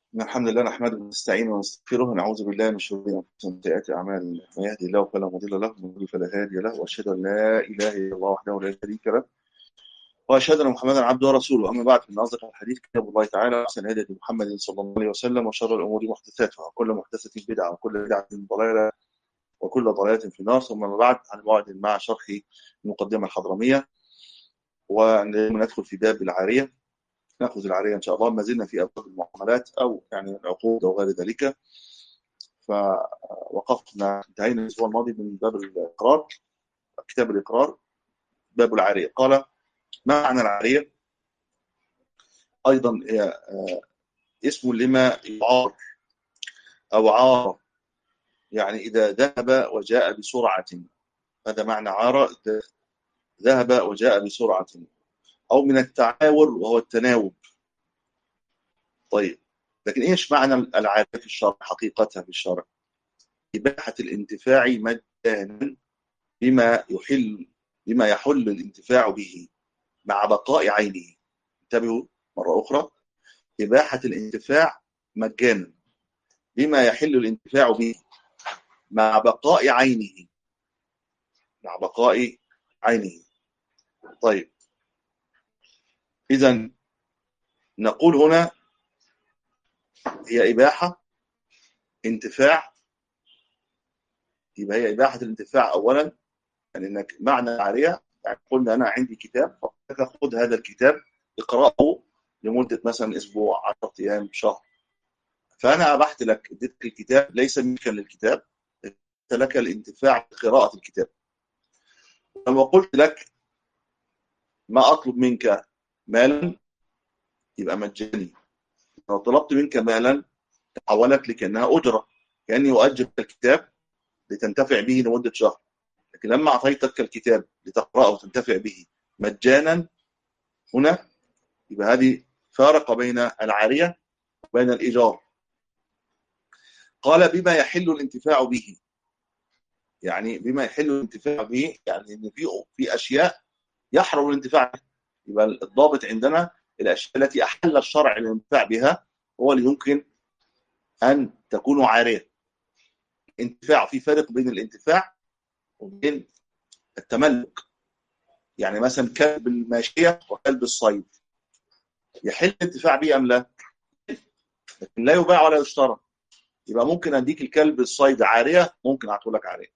إن الحمد لله نحمده ونستعينه ونستغفره ونعوذ بالله من شرور انفسنا وسيئات اعمالنا من يهدي الله فلا مضل له ومن يضلل فلا هادي له واشهد ان لا اله الا الله وحده لا شريك له واشهد ان محمدا عبده ورسوله اما بعد فان اصدق الحديث كتاب الله تعالى واحسن الهدي محمد صلى الله عليه وسلم وشر الامور محدثاتها وكل محدثه بدعه وكل بدعه ضلاله وكل ضلاله في النار ثم ما بعد عن بعد مع شرح المقدمه الحضرميه وندخل في باب العاريه ناخذ العاريه ان شاء الله ما زلنا في ابواب المعاملات او يعني العقود او غير ذلك فوقفنا انتهينا الاسبوع الماضي من باب الاقرار كتاب الاقرار باب العاريه قال ما معنى العاريه ايضا هي اسم لما يعار او عار يعني اذا ذهب وجاء بسرعه هذا معنى عار ذهب وجاء بسرعه أو من التعاور وهو التناوب طيب لكن إيش معنى العادة في الشرع حقيقتها في الشرع إباحة الانتفاع مجانا بما يحل بما يحل الانتفاع به مع بقاء عينه انتبهوا مرة أخرى إباحة الانتفاع مجانا بما يحل الانتفاع به مع بقاء عينه مع بقاء عينه طيب إذا نقول هنا هي إباحة انتفاع يبقى هي إباحة الانتفاع أولا يعني إنك معنى عارية يعني قلنا أنا عندي كتاب خذ هذا الكتاب اقرأه لمدة مثلا أسبوع 10 أيام شهر فأنا أبحت لك اديتك الكتاب ليس ملكا للكتاب لك الانتفاع بقراءة الكتاب لما قلت لك ما أطلب منك مالا يبقى مجاني لو طلبت منك مالا تحولت لكأنها أجرة كأني أؤجر الكتاب لتنتفع به لمدة شهر لكن لما أعطيتك الكتاب لتقرأه وتنتفع به مجانا هنا يبقى هذه فارق بين العارية وبين الإيجار قال بما يحل الانتفاع به يعني بما يحل الانتفاع به يعني ان في في اشياء يحرم الانتفاع بها يبقى الضابط عندنا الاشياء التي احل الشرع الانتفاع بها هو اللي يمكن ان تكون عاريه انتفاع في فرق بين الانتفاع وبين التملك يعني مثلا كلب الماشيه وكلب الصيد يحل الانتفاع به ام لا لكن لا يباع ولا يشترى يبقى ممكن اديك الكلب الصيد عاريه ممكن اعطيه لك عاريه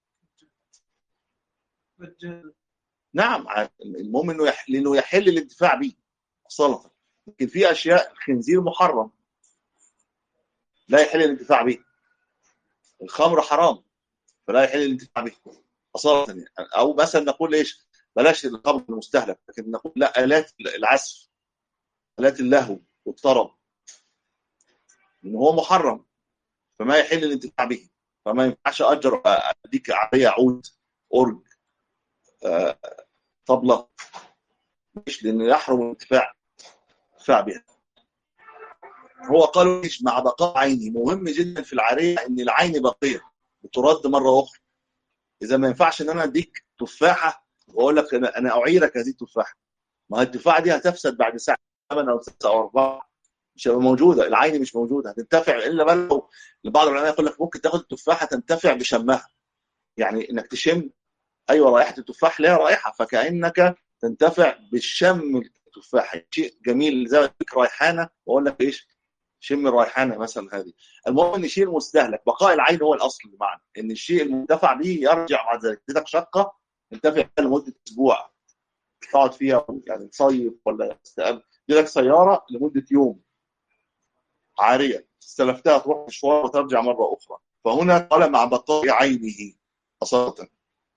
نعم المهم انه يح... لانه يحل الانتفاع به اصاله لكن في اشياء الخنزير محرم لا يحل الانتفاع به الخمر حرام فلا يحل الانتفاع به اصاله يعني. او مثلا نقول ايش بلاش الخمر المستهلك لكن نقول لا الات العزف الات اللهو والطرب ان هو محرم فما يحل الانتفاع به فما ينفعش اجر اديك عربيه عود اورج آه طبلة مش لأنه يحرم الانتفاع انتفاع بها هو قالوا ليش مع بقاء عيني مهم جدا في العارية ان العين باقية بترد مرة أخرى إذا ما ينفعش إن أنا أديك تفاحة وأقول لك أنا أنا أعيرك هذه التفاحة ما هي التفاحة دي هتفسد بعد ساعة ثمان أو ستة أو أربعة مش هتبقى موجودة العين مش موجودة هتنتفع إلا بقى لو بعض العلماء يقول لك ممكن تاخد التفاحة تنتفع بشمها يعني إنك تشم ايوه رائحه التفاح لها رائحه فكانك تنتفع بالشم التفاح شيء جميل زي ما تديك ريحانه واقول لك ايش شم الريحانه مثلا هذه المهم ان الشيء المستهلك بقاء العين هو الاصل بمعنى ان الشيء المنتفع به يرجع بعد ذلك اديتك شقه تنتفع لمده اسبوع تقعد فيها يعني تصيف ولا تستقبل لك سياره لمده يوم عاريه استلفتها تروح مشوار وترجع مره اخرى فهنا قال مع بقاء عينه اصاله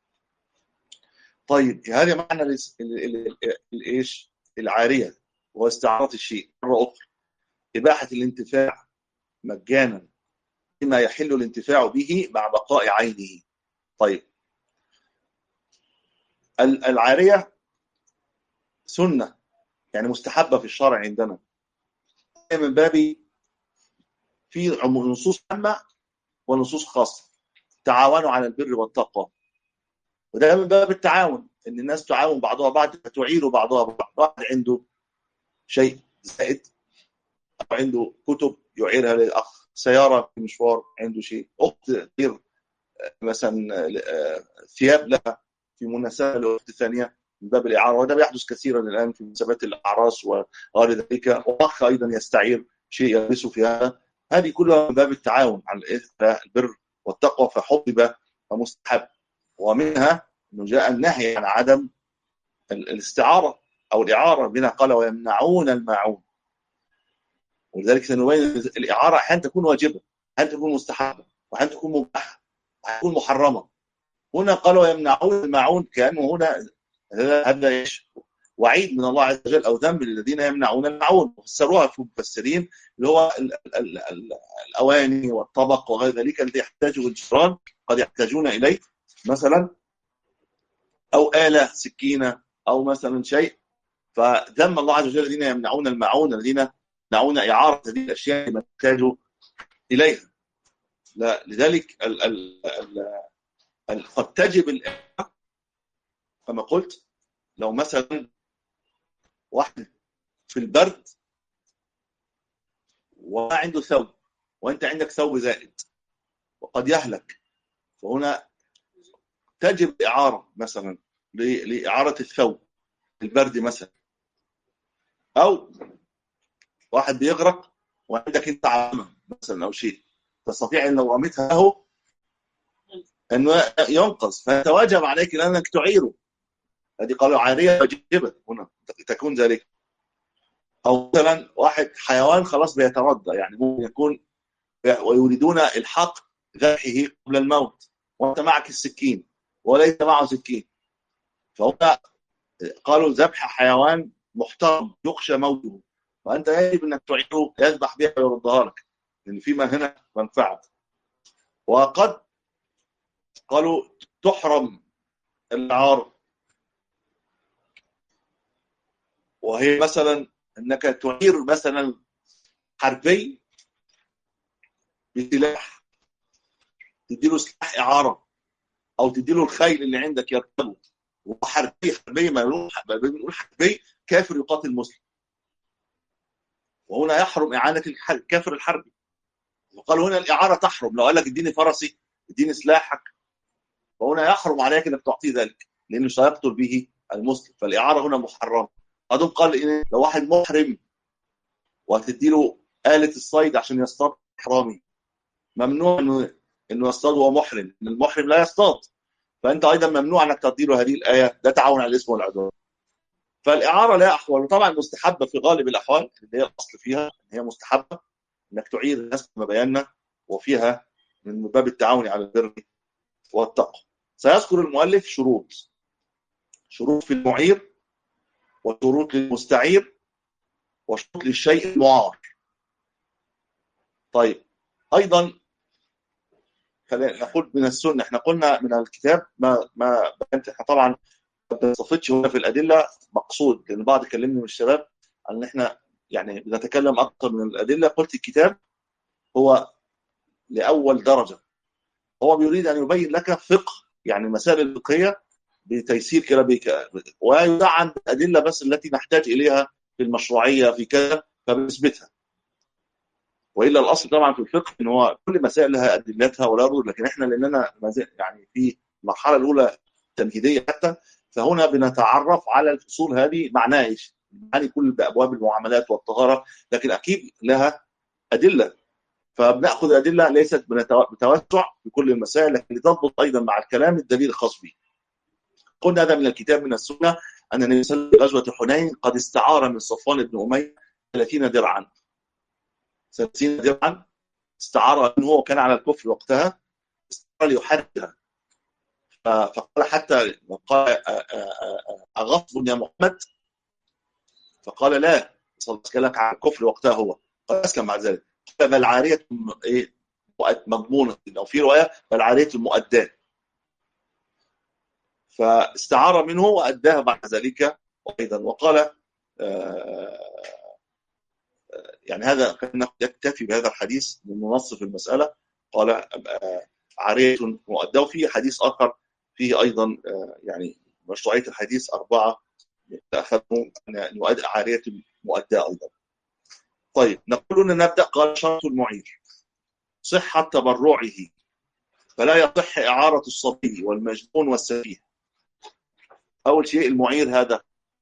طيب هذا معنى الايش العاريه وهو استعاره الشيء مره اخرى اباحه الانتفاع مجانا بما يحل الانتفاع به مع بقاء عينه طيب العاريه سنه يعني مستحبه في الشرع عندنا من باب في نصوص عامه ونصوص خاصه تعاونوا على البر والتقوى وده من باب التعاون ان الناس تعاون بعضها بعض فتعير بعضها بعض واحد عنده شيء زائد أو عنده كتب يعيرها للأخ سيارة في مشوار عنده شيء أخت غير مثلا ثياب لها في مناسبة لأخت ثانية من باب الإعارة وده بيحدث كثيرا الآن في مناسبات الأعراس وغير ذلك وأخ أيضا يستعير شيء يلبسه في هذا هذه كلها من باب التعاون على البر والتقوى فحبب ومستحب ومنها انه جاء النهي عن عدم الاستعاره او الاعاره بنا قال ويمنعون الماعون ولذلك سنبين الاعاره احيانا تكون واجبه احيانا تكون مستحبه واحيانا تكون مباحه واحيانا تكون محرمه هنا قال ويمنعون الماعون كانه هنا هذا ايش؟ وعيد من الله عز وجل او ذنب للذين يمنعون الماعون وفسروها في المفسرين اللي هو ال ال ال ال الاواني والطبق وغير ذلك الذي يحتاجه الجيران قد يحتاجون اليه مثلا او اله سكينه او مثلا شيء فذم الله عز وجل الذين يمنعون الماعون الذين يمنعون اعاره هذه الاشياء ما يحتاجوا اليها لا لذلك ال ال ال قد تجب الاعاره كما قلت لو مثلا واحد في البرد وما عنده ثوب وانت عندك ثوب زائد وقد يهلك فهنا تجب اعاره مثلا لاعاره الثوب البرد مثلا او واحد بيغرق وعندك انت عامه مثلا او شيء تستطيع ان لو رميتها له انه ينقذ فانت واجب عليك انك تعيره هذه قالوا عاريه واجبه هنا تكون ذلك او مثلا واحد حيوان خلاص بيتردى يعني ممكن يكون ويريدون الحق ذبحه قبل الموت وانت معك السكين وليس معه سكين فهنا قالوا ذبح حيوان محترم يخشى موته فانت يجب انك تعيره يذبح بها ويردها لك لان فيما هنا منفعه وقد قالوا تحرم العار وهي مثلا انك تعير مثلا حربي بسلاح تديله سلاح اعاره او تديله الخيل اللي عندك يركبه وحربي حربي ما بنقول حربي كافر يقاتل مسلم وهنا يحرم اعانه الكافر الحربي وقالوا هنا الاعاره تحرم لو قال لك اديني فرسي اديني سلاحك فهنا يحرم عليك انك تعطيه ذلك لانه سيقتل به المسلم فالاعاره هنا محرمه بعضهم قال إيه لو واحد محرم وهتدي له آلة الصيد عشان يصطاد حرامي ممنوع انه انه يصطاد وهو محرم ان المحرم لا يصطاد فانت ايضا ممنوع انك تدي له هذه الايه ده تعاون على الاسم والعدوان فالاعاره لها احوال وطبعا مستحبه في غالب الاحوال اللي هي الاصل فيها ان هي مستحبه انك تعير الناس كما بينا وفيها من باب التعاون على البر والتقوى سيذكر المؤلف شروط شروط في المعير وشروط للمستعير وشروط للشيء المعار طيب ايضا خلينا نقول من السنه احنا قلنا من الكتاب ما ما انت احنا طبعا ما بنستفدش هنا في الادله مقصود لان بعض كلمني من الشباب ان احنا يعني بنتكلم اكثر من الادله قلت الكتاب هو لاول درجه هو بيريد ان يبين لك فقه يعني المسائل الفقهيه بتيسير كده بك ويدع عن الادله بس التي نحتاج اليها في المشروعيه في كذا فبنثبتها والا الاصل طبعا في الفقه ان هو كل مسائل لها ادلتها ولا يرد لكن احنا لاننا يعني في المرحله الاولى تمهيديه حتى فهنا بنتعرف على الفصول هذه معناها ايش؟ يعني كل بابواب المعاملات والطهاره لكن اكيد لها ادله فبناخذ ادله ليست بتوسع في كل المسائل لكن لتضبط ايضا مع الكلام الدليل الخاص به. قلنا هذا من الكتاب من السنه ان النبي صلى الله عليه وسلم غزوه حنين قد استعار من صفوان بن اميه 30 درعا 30 درعا استعار منه وكان على الكفر وقتها استعار ليحررها فقال حتى قال أغصب يا محمد فقال لا صلى الله عليه وسلم على الكفر وقتها هو قال أسلم بعد ذلك قال بل عارية إيه مضمونة أو في رواية بل عارية مؤداة فاستعار منه وأداها بعد ذلك أيضا وقال يعني هذا يكتفي بهذا الحديث من منصف المسألة قال عارية مؤداة وفي حديث آخر فيه أيضا يعني مشروعية الحديث أربعة أخذوا أن يؤدى عارية مؤداة أيضا طيب نقول ان نبدا قال شرط المعير صحه تبرعه فلا يصح اعاره الصبي والمجنون والسفيه اول شيء المعير هذا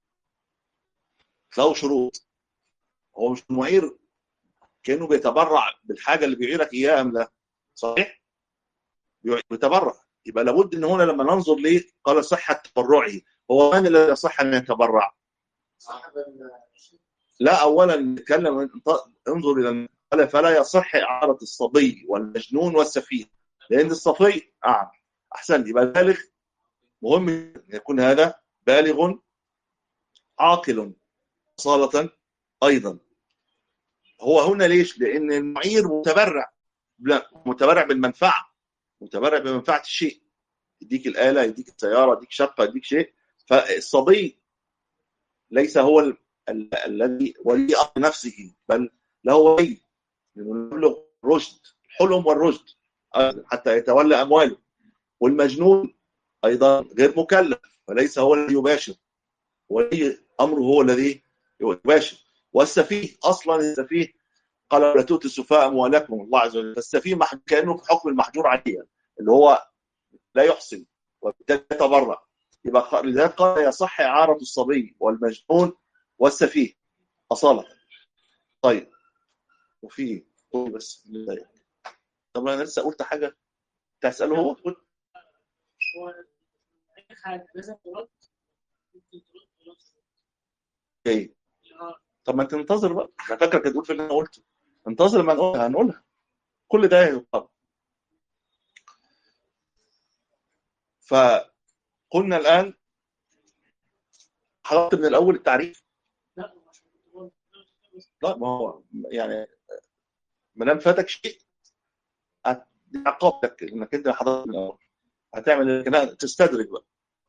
له شروط هو مش المعير كانه بيتبرع بالحاجه اللي بيعيرك اياها ام لا صحيح بيتبرع يبقى لابد ان هنا لما ننظر ليه قال صحه تبرعه هو من الذي يصح ان يتبرع لا اولا نتكلم انظر الى قال فلا يصح اعاره الصبي والمجنون والسفيه لان الصفي اعمى احسن يبقى بالغ مهم ان يكون هذا بالغ عاقل اصاله ايضا هو هنا ليش؟ لان المعير متبرع متبرع بالمنفعه متبرع بمنفعه الشيء يديك الاله يديك السياره يديك شقه يديك شيء فالصبي ليس هو ال... ال... الذي ولي امر نفسه بل له ولي يبلغ رشد الحلم والرشد حتى يتولى امواله والمجنون ايضا غير مكلف فليس هو الذي يباشر ولي امره هو الذي يباشر والسفيه اصلا السفيه قال لا تؤتوا السفهاء اموالكم الله عز وجل فالسفيه كانه في حكم المحجور عليه اللي هو لا يحسن وبالتالي يتبرع يبقى لذلك قال يصح اعاره الصبي والمجنون والسفيه اصاله طيب وفي بس طب انا لسه قلت حاجه تساله هو قلت ايه طب ما تنتظر بقى انا فاكرك هتقول في اللي انا قلته انتظر ما نقولها هنقولها كل ده يقال فقلنا الان حضرت من الاول التعريف لا ما هو يعني ما دام فاتك شيء عقابتك انك انت حضرت من الاول هتعمل كده تستدرك بقى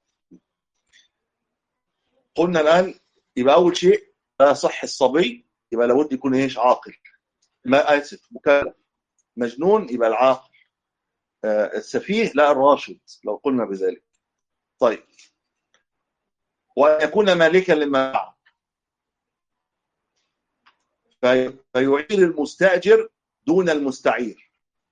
قلنا الان يبقى اول شيء لا صح الصبي يبقى لابد يكون ايش عاقل ما اسف مكلف مجنون يبقى العاقل آه السفيه لا الراشد لو قلنا بذلك طيب وان يكون مالكا للمنفعه في... فيعير المستاجر دون المستعير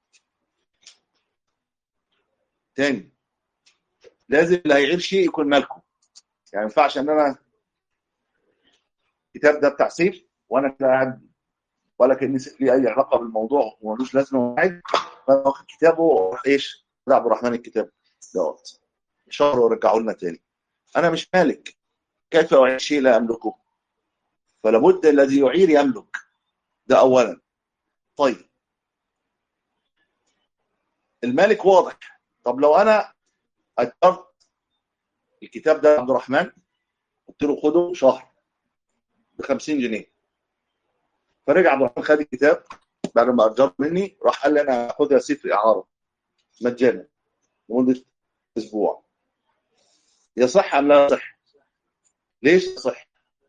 تاني لازم اللي هيعير شيء يكون مالكه يعني ما ينفعش ان انا الكتاب ده بتاع سيف وانا كده قاعد ولا كان لي اي علاقه بالموضوع وملوش لازمه معايا فانا واخد كتابه واروح ايش؟ عبد الرحمن الكتاب دوت شهر ورجعوا لنا تاني انا مش مالك كيف اعير شيء لا املكه فلابد الذي يعير يملك ده اولا طيب المالك واضح طب لو انا اجرت الكتاب ده عبد الرحمن قلت له خده شهر ب 50 جنيه فرجع عبد الرحمن خد الكتاب بعد ما اجر مني راح قال لي انا هاخدها سيف اعاره مجانا لمده اسبوع يصح ام لا يصح؟ ليش يصح؟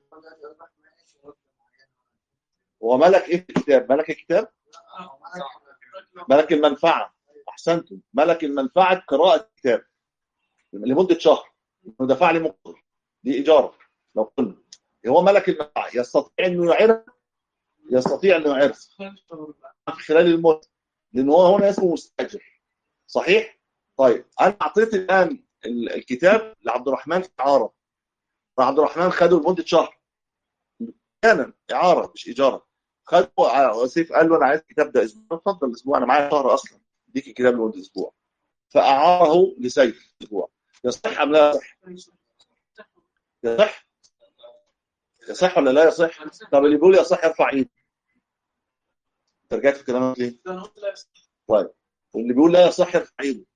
هو ملك ايه الكتاب؟ ملك الكتاب؟ ملك المنفعه احسنتم ملك المنفعه قراءه الكتاب لمده شهر ودفع لي مقر دي اجاره لو قلنا هو ملك المنفعه يستطيع انه يعرف يستطيع انه يعرف في خلال الموت لان هو هنا اسمه مستاجر صحيح؟ طيب انا اعطيت الان الكتاب لعبد الرحمن في اعاره فعبد الرحمن خده لمده شهر كان اعاره مش اجاره خده سيف قال له انا عايز الكتاب ده اسبوع اتفضل اسبوع انا معايا شهر اصلا اديك الكتاب لمده اسبوع فاعاره لسيف اسبوع يصح ام لا يصح؟ يصح؟ يصح ولا لا يصح؟ طب اللي بيقول يصح يرفع ايده انت رجعت في كلامك ليه؟ طيب واللي بيقول لا يصح يرفع ايده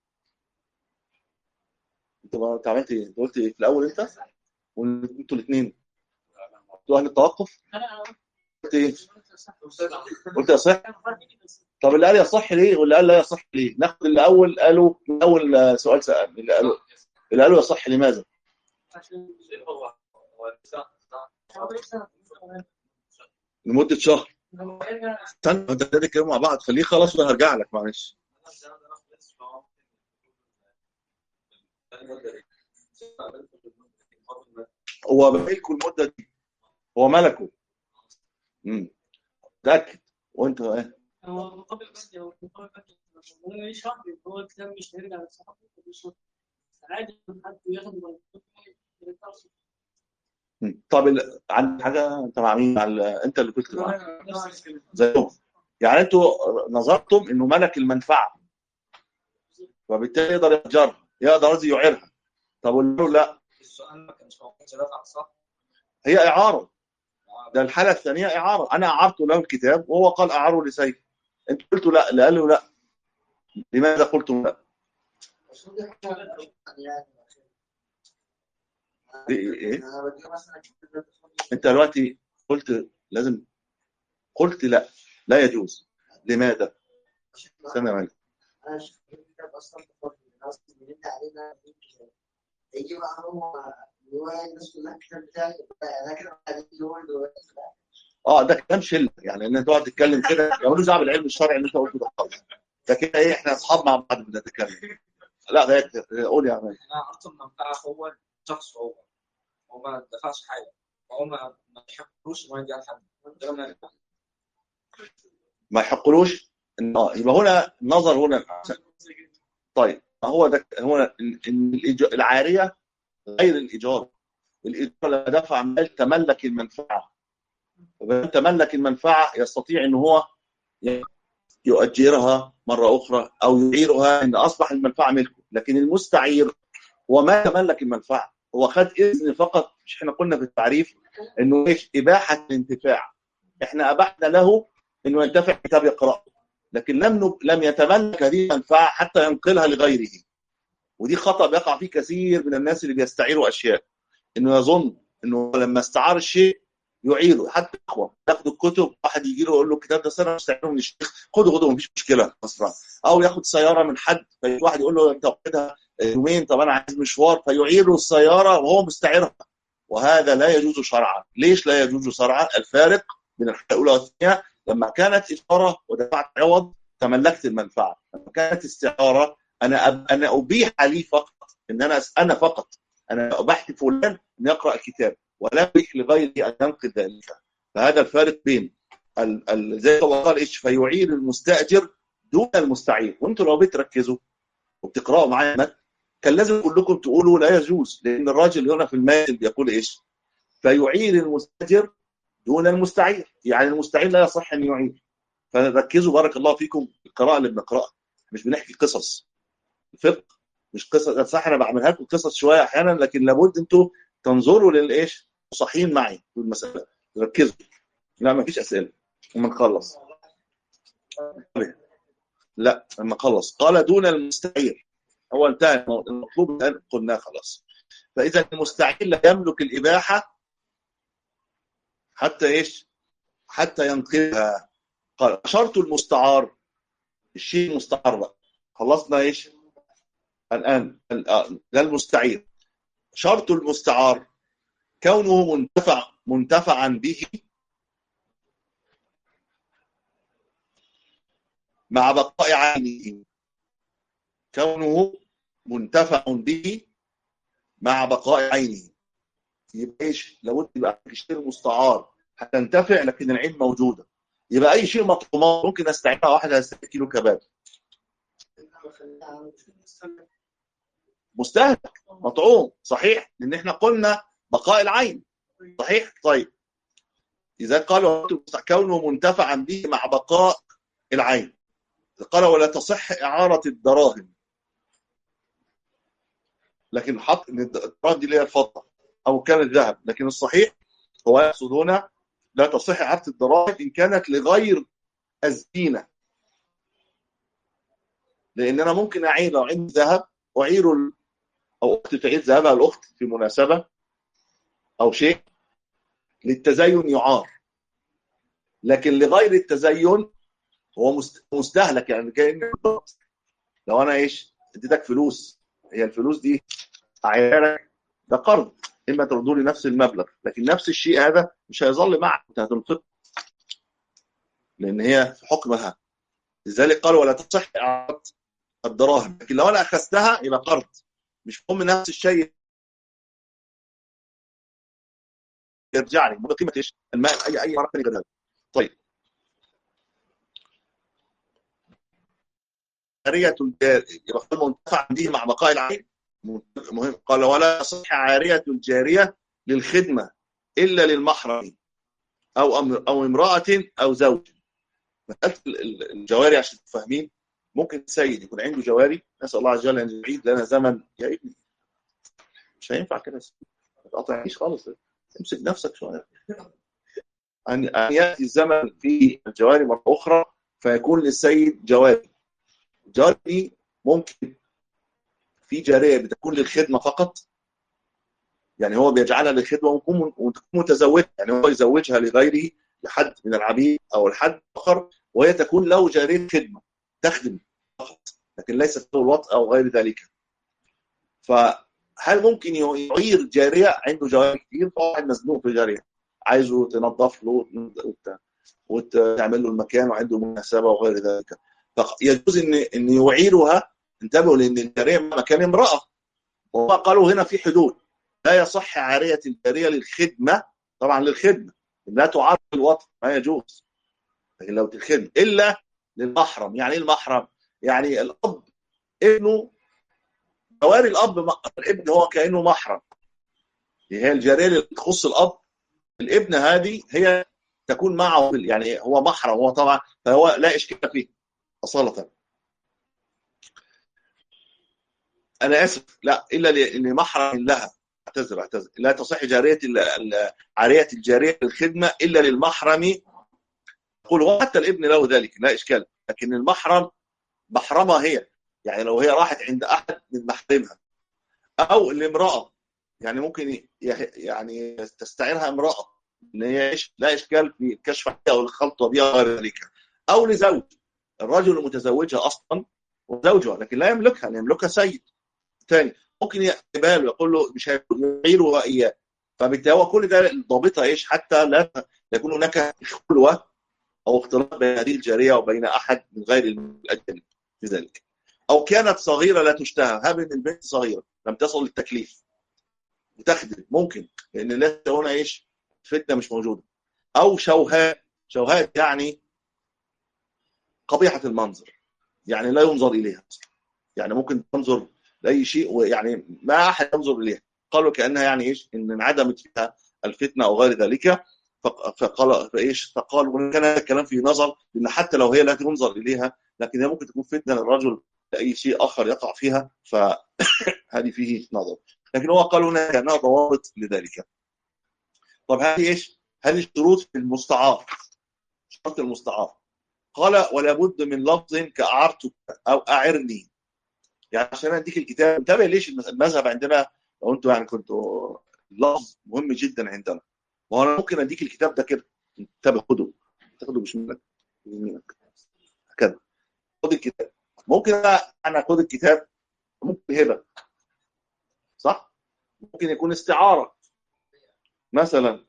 انت انت عملت ايه؟ انت قلت ايه في الاول انت؟ وانتوا الاثنين انتوا اهل التوقف؟ قلت ايه؟ قلت يصح؟ طب اللي قال يصح ليه واللي قال لا يصح ليه؟ ناخد اللي اول قالوا من اول سؤال سأل اللي قالوا اللي قالوا يصح لماذا؟ لمدة شهر استنى انت تتكلموا مع بعض خليه خلاص وانا هرجع لك معلش هو ملكه المدة دي هو ملكه مم. تاكد وانت ايه هو مقابل مادي هو مقابل مادي هو يشرح لي هو الكتاب مش هيرجع للصحابة بالصوت عادي حد ياخد مم. طب ال- عندك حاجه انت مع مين مع ال- انت اللي كنت مع زيهم يعني انتوا نظرتم انه ملك المنفعه وبالتالي يقدر يأجرها يقدر قصدي يعيرها طب قول له لا السؤال ما كانش موجود دفع صح؟ هي اعاره ده الحاله الثانيه اعاره انا اعرت له الكتاب وهو قال اعاره لسيف انت قلت لا لا قال له لا لماذا قلتم لا إيه؟ إيه؟ انت دلوقتي قلت لازم قلت لا لا يجوز لماذا استنى يا مالك انا شفت الكتاب اصلا بفضل الناس اللي انت علينا في الكتاب يجي بقى هو رواية الناس كلها الكتاب بتاعي انا كده اللي هو الرواية اه ده كلام شله يعني ان انت تقعد تتكلم كده ملوش دعوه بالعلم الشرعي اللي انت قلته ده خالص ده كده ايه احنا اصحاب مع بعض بنتكلم لا ده يكتر قول يا مالك انا عرفت المنفعه هو شخص هو هو ما دفعش حاجه هو ما ما يحبوش ما يدي حد ده ما- ما يحقلوش إن- اه يبقى هنا النظر هنا طيب ما هو ده هو ان إن الإيج- العاريه غير الايجار الايجار لما دفع مال تملك المنفعه وما تملك المنفعه يستطيع ان هو ي- يؤجرها مره اخرى او يعيرها ان اصبح المنفعه ملكه لكن المستعير هو ما تملك المنفعه هو خد اذن فقط مش احنا قلنا في التعريف انه ايش اباحه الانتفاع احنا ابحنا له انه ينتفع كتاب يقراه لكن لم نب... لم يتملك هذه المنفعه حتى ينقلها لغيره ودي خطا بيقع فيه كثير من الناس اللي بيستعيروا اشياء انه يظن انه لما استعار الشيء يعيره حتى اخوه ياخدوا الكتب واحد يجي له يقول له الكتاب ده سنه مستعيره من الشيخ خده خده مفيش مشكله اسرع او ياخد سياره من حد فواحد يقول له انت واخدها يومين طب انا عايز مشوار فيعيره السياره وهو مستعيرها وهذا لا يجوز شرعا ليش لا يجوز شرعا الفارق بين الحاله الاولى والثانيه لما كانت اجاره ودفعت عوض تملكت المنفعه لما كانت استعاره انا أب... انا ابيح لي فقط ان انا انا فقط انا ابحت فلان ان يقرا الكتاب ولا ابيح لغيري ان ينقل ذلك فهذا الفارق بين ال... ال... زي ما قال ايش فيعير المستاجر دون المستعير وانتم لو بتركزوا وبتقراوا معايا المتن كان لازم كلكم تقولوا لا يجوز لان الراجل هنا في المثل بيقول ايش فيعير المستاجر دون المستعير يعني المستعير لا يصح ان يعير فركزوا بارك الله فيكم في القراءه اللي بنقراها مش بنحكي قصص الفقه مش قصص صح انا بعملها لكم قصص شويه احيانا لكن لابد انتوا تنظروا للايش صحيين معي في المساله ركزوا لا ما فيش اسئله لما نخلص لا لما نخلص قال دون المستعير هو انتهى المطلوب الان قلناه خلاص فاذا المستعير لا يملك الاباحه حتى ايش حتى ينقلها قال شرط المستعار الشيء المستعار بقى خلصنا ايش الان ده المستعير شرط المستعار كونه منتفع منتفعا به مع بقاء عينه كونه منتفع به مع بقاء عينه يبقى ايش لابد يبقى الشيء المستعار هتنتفع لكن العين موجوده يبقى اي شيء مطعوم ممكن استعيرها واحد هيستهلك كيلو كباب مستهلك مطعوم صحيح لان احنا قلنا بقاء العين صحيح طيب اذا قالوا كونه منتفعا به مع بقاء العين قال ولا تصح اعاره الدراهم لكن حط ان الدراهم دي اللي هي الفضه او كان الذهب لكن الصحيح هو يقصدون لا تصح اعاره الدراهم ان كانت لغير الزينه لان انا ممكن اعير لو عندي ذهب اعير او اختي تعير ذهبها الاخت في مناسبه او شيء للتزين يعار لكن لغير التزين هو مستهلك يعني كان لو انا ايش اديتك فلوس هي الفلوس دي اعيرك ده قرض اما تردوا لي نفس المبلغ لكن نفس الشيء هذا مش هيظل معك انت هتنفقه لان هي في حكمها لذلك قال ولا تصح اعاره الدراهم لكن لو انا اخذتها يبقى قرض مش مهم نفس الشيء يرجع لي بقيمه ايش؟ المال اي اي مره ثانيه غير طيب عارية الجارية يبقى قال منتفع به مع بقاء العين مهم قال ولا يصح عارية الجارية للخدمة إلا للمحرم أو أم- أو امرأة أو زوج مسألة ال- ال- الجواري عشان تفهمين ممكن سيد يكون عنده جواري نسأل الله عز وجل أن يعيد لنا زمن يا ابني مش هينفع كده ما تقاطعنيش خالص امسك نفسك شوية أن أن يأتي الزمن في الجواري مرة أخرى فيكون للسيد جواري الجواري دي ممكن في جارية بتكون للخدمة فقط يعني هو بيجعلها للخدمة وتكون وتكون متزوجة يعني هو يزوجها لغيره لحد من العبيد أو لحد آخر وهي تكون له جارية خدمة تخدم فقط لكن ليست له الوطء أو غير ذلك فهل ممكن يعير جارية عنده جواري كتير فواحد مزنوق في جارية عايزه تنظف له وت- وتعمل له المكان وعنده مناسبة وغير ذلك فيجوز ان ان يعيرها انتبهوا لان الجارية مكان امرأة وهم قالوا هنا في حدود لا يصح عارية الجارية للخدمة طبعا للخدمة لا تعرض الوطن ما يجوز لكن لو الخدمة إلا للمحرم يعني ايه المحرم يعني الأب ابنه جواري الأب م- الابن هو كأنه محرم هي الجارية اللي تخص الأب الابن هذه هي تكون معه بال- يعني هو محرم هو طبعا فهو لا إشكال فيه أصالة أنا آسف لا إلا ل- لمحرم لها اعتذر اعتذر لا تصح جارية ال- ال- عارية الجارية للخدمة إلا للمحرم يقول وحتى الابن له ذلك لا إشكال لكن المحرم محرمة هي يعني لو هي راحت عند أحد من محرمها أو الامرأة يعني ممكن ي- يعني تستعيرها امرأة ان هي إيش لا إشكال في الكشف عليها أو الخلط بها وغير ذلك أو لزوج الرجل متزوجها أصلا وزوجها لكن لا يملكها لا يملكها سيد ثاني ممكن يقبلها له يقول له مش هيعيره إياه فبالتالي هو كل ده ضابطها ايش حتى لا يكون هناك خلوه او اختلاط بين هذه الجاريه وبين احد من غير الاجنبي في ذلك او كانت صغيره لا تشتهى هب ان البنت صغيره لم تصل للتكليف وتخدم ممكن لان لسه هنا ايش فتنه مش موجوده او شوهاء شوهاء يعني قبيحه المنظر يعني لا ينظر اليها يعني ممكن تنظر لاي شيء ويعني ما احد ينظر اليها قالوا كانها يعني ايش ان انعدمت فيها الفتنه او غير ذلك فقال فايش فقال وان كان هذا الكلام فيه نظر لان حتى لو هي لا تنظر اليها لكن هي ممكن تكون فتنه للرجل لاي شيء اخر يقع فيها فهذه فيه نظر لكن هو قال هنا كانها ضوابط لذلك طب هذه ايش؟ هذه الشروط في المستعار شرط المستعار قال ولا بد من لفظ كأعرتك او اعرني يعني عشان اديك الكتاب انتبه ليش المذهب عندنا لو انتوا يعني كنتوا لفظ مهم جدا عندنا وانا ممكن اديك الكتاب ده كده انتبه خده تاخده بشمالك يمينك هكذا خد الكتاب ممكن انا خد الكتاب ممكن هبه صح ممكن يكون استعاره مثلا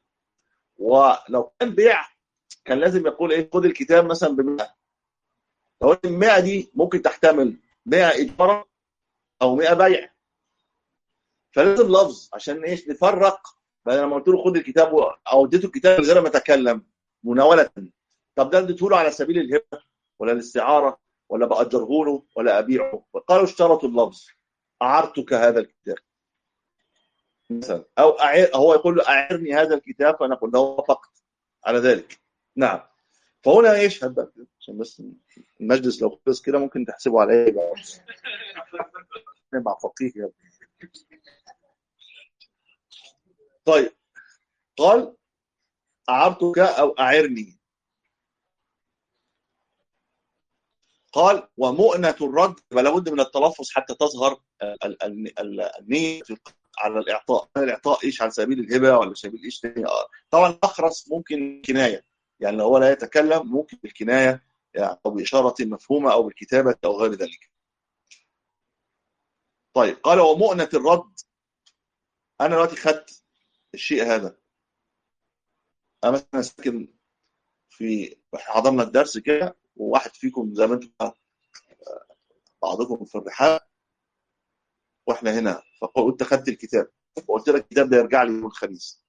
ولو كان بيع كان لازم يقول ايه خد الكتاب مثلا ب 100 لو ال 100 دي ممكن تحتمل 100 اجاره او 100 بيع فلازم لفظ عشان ايش نفرق بدل ما قلت له خد الكتاب او اديته الكتاب من غير ما اتكلم مناوله طب ده اديته له على سبيل الهبه ولا الاستعاره ولا باجره له ولا ابيعه فقالوا اشترطوا اللفظ اعرتك هذا الكتاب مثلا او أعير هو يقول له اعرني هذا الكتاب فانا اقول له وافقت على ذلك نعم فهنا ايش هبقى عشان بس المجلس لو خلص كده ممكن تحسبوا على ايه بقى مع فقيه يا ابني طيب قال أعرتك أو أعرني قال ومؤنة الرد فلا بد من التلفظ حتى تظهر النية على الإعطاء الإعطاء إيش على سبيل الهبة ولا سبيل إيش تاني طبعا الأخرس ممكن كناية يعني لو هو لا يتكلم ممكن بالكناية يعني أو بإشارة مفهومة أو بالكتابة أو غير ذلك طيب قال ومؤنة الرد أنا دلوقتي خدت الشيء هذا أنا مثلا ساكن في حضرنا الدرس كده وواحد فيكم زي ما انتم بعضكم في الرحاب واحنا هنا فقلت خدت الكتاب وقلت لك الكتاب ده يرجع لي يوم الخميس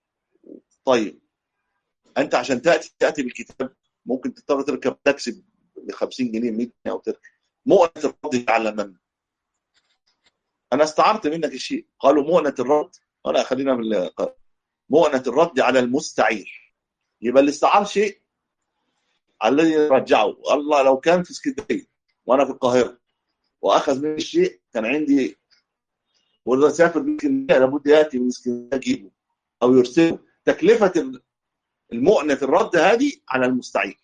طيب انت عشان تاتي تاتي بالكتاب ممكن تضطر تركب تاكسي ب 50 جنيه 100 جنيه او ترك مؤنة الرد على من؟ انا استعرت منك الشيء قالوا مؤنة الرد ولا خلينا من مؤنة الرد على المستعير يبقى اللي استعار شيء على الذي رجعه الله لو كان في اسكندريه وانا في القاهره واخذ مني الشيء كان عندي واذا سافر من اسكندريه لابد ياتي من اسكندريه اجيبه او يرسله تكلفه المؤنة الرد هذه على المستعير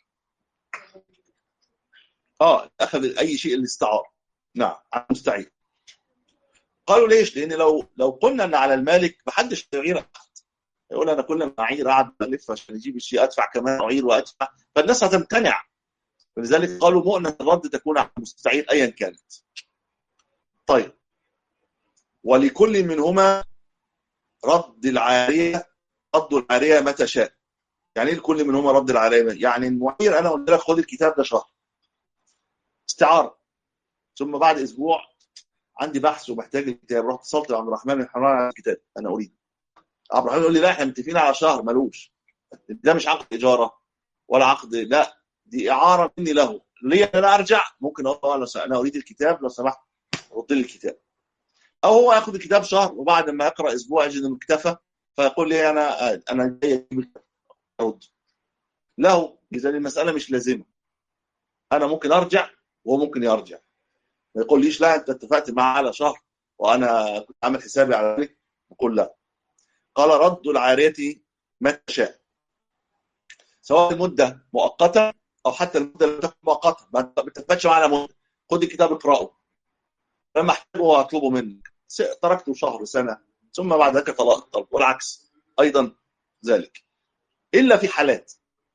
اه اخذ اي شيء الاستعار نعم على المستعير قالوا ليش؟ لان لو لو قلنا ان على المالك محدش هيغير احد يقول انا كل ما اعير قاعد الف عشان اجيب الشيء ادفع كمان اعير وادفع فالناس هتمتنع ولذلك قالوا مؤنة الرد تكون على المستعير ايا كانت طيب ولكل منهما رد العاريه رد العاريه متى شاء يعني ايه لكل منهما رد العاريه يعني المعير انا قلت لك خد الكتاب ده شهر استعاره ثم بعد اسبوع عندي بحث ومحتاج الكتاب رحت اتصلت بعبد الرحمن بن حمران على الكتاب انا اريد عبد الرحمن يقول لي لا احنا متفقين على شهر ملوش ده مش عقد اجاره ولا عقد لا دي اعاره مني له ليه انا ارجع ممكن اقول له انا اريد الكتاب لو سمحت رد لي الكتاب او هو ياخذ الكتاب شهر وبعد ما يقرا اسبوع يجد انه اكتفى فيقول لي انا انا جاي اجيب ارد له اذا المساله مش لازمه انا ممكن ارجع وهو ممكن يرجع ما يقول ليش لا انت اتفقت معاه على شهر وانا كنت عامل حسابي على ذلك نقول لا قال رد العاريه متى شاء سواء المده مؤقته او حتى المده لم تكن مؤقته ما اتفقتش معاه على مده خد الكتاب اقراه لما احتاجه اطلبه منك تركته شهر سنه ثم بعد ذلك طلق الطلب والعكس ايضا ذلك الا في حالات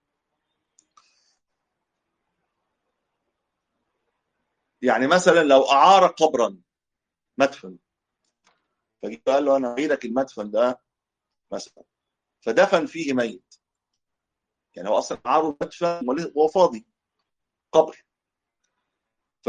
يعني مثلا لو اعار قبرا مدفن فجيت قال له انا اعيدك المدفن ده مثلا فدفن فيه ميت يعني هو اصلا اعاره مدفن وهو فاضي قبر ف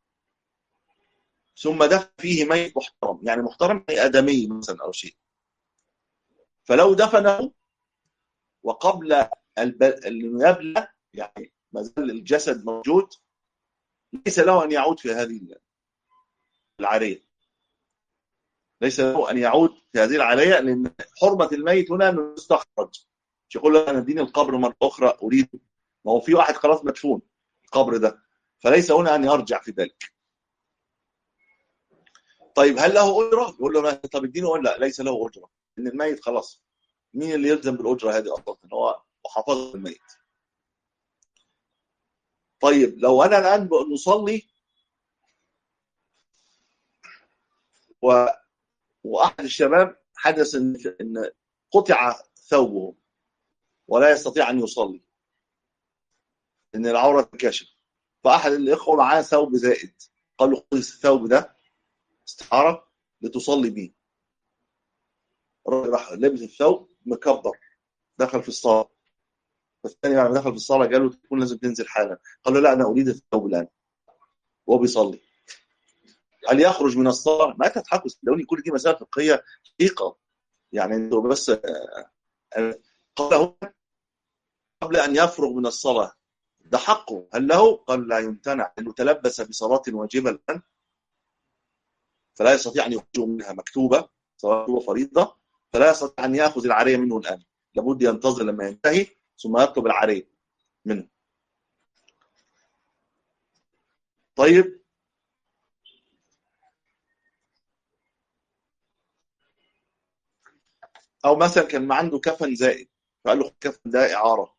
ثم دفن فيه ميت محترم يعني محترم يعني ادمي مثلا او شيء فلو دفنه وقبل الب... انه يبلى يعني ما زال الجسد موجود ليس له ان يعود في هذه العاريه ليس له ان يعود في هذه العاريه لان حرمه الميت هنا انه يستخرج مش يقول له انا اديني القبر مره اخرى اريد ما هو في واحد خلاص مدفون القبر ده فليس هنا ان يرجع في ذلك طيب هل له اجره؟ يقول له طب اديني ولا لا ليس له اجره ان الميت خلاص مين اللي يلزم بالاجره هذه اصلا هو محافظه الميت طيب لو انا الان نصلي و... واحد الشباب حدث ان ان قطع ثوبه ولا يستطيع ان يصلي ان العوره تنكشف فاحد الاخوه معاه ثوب زائد قال له خذ الثوب ده استعاره لتصلي به الراجل راح لبس الثوب مكبر دخل في الصلاه فالثاني بعد ما دخل في الصلاه قال له تكون لازم تنزل حالا قال له لا انا اريد الثوب الان وهو بيصلي هل يخرج من الصلاه؟ ما تضحكوا صدقوني كل دي مسائل فقهيه دقيقه يعني انتوا بس قال هنا قبل ان يفرغ من الصلاه ده حقه هل له؟ قال لا يمتنع لانه تلبس بصلاه واجبه الان فلا يستطيع ان يخرج منها مكتوبه سواء فريضه فلا يستطيع ان ياخذ العاريه منه الان لابد ينتظر لما ينتهي ثم يطلب العاريه منه طيب او مثلا كان عنده كفن زائد فقال له الكفن ده اعاره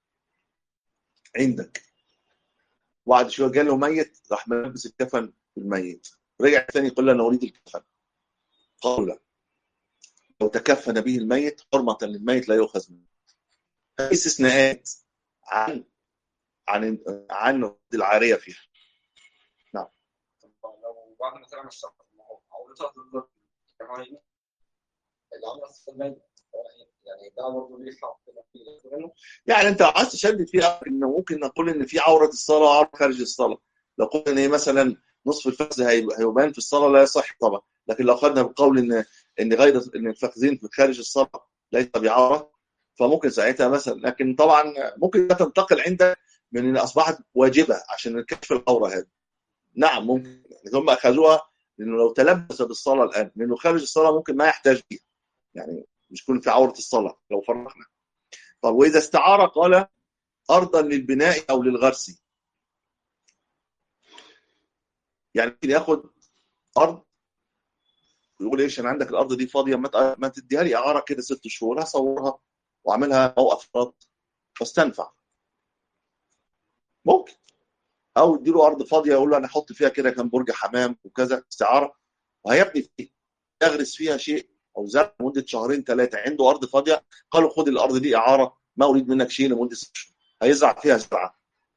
عندك وبعد شويه قال له ميت راح ملبس الكفن بالميت رجع ثاني يقول له انا اريد الكفن قالوا لا لو تكفن به الميت حرمه للميت لا يؤخذ منه في استثناءات عن عن عن العاريه فيها نعم لو بعد ما تعمل الشهر عورتها تفضل كمان العمر الميت يعني ده برضه ليه حق يعني انت عايز تشدد فيها انه ممكن نقول ان في عوره الصلاه وعوره خارج الصلاه لو قلنا ان هي مثلا نصف الفخذ هيبان في الصلاه لا يصح طبعا لكن لو خدنا بقول ان ان غير ان الفخذين في خارج الصلاه ليس بعوره فممكن ساعتها مثلا لكن طبعا ممكن تنتقل عندك من ان اصبحت واجبه عشان كشف العوره هذه نعم ممكن يعني هم اخذوها لانه لو تلبس بالصلاه الان لانه خارج الصلاه ممكن ما يحتاج فيها يعني مش يكون في عوره الصلاه لو فرقنا طب واذا استعار قال ارضا للبناء او للغرس يعني ممكن ياخد ارض ويقول ايش انا عندك الارض دي فاضيه ما ت- ما تديها لي اعاره كده ست شهور هصورها واعملها موقف افراد فاستنفع ممكن او اديله ارض فاضيه يقول له انا احط فيها كده كام برج حمام وكذا استعاره وهيبني فيه يغرس فيها شيء او زرع لمده شهرين ثلاثه عنده ارض فاضيه قالوا خد الارض دي اعاره ما اريد منك شيء لمده ست شهور هيزرع فيها زرعه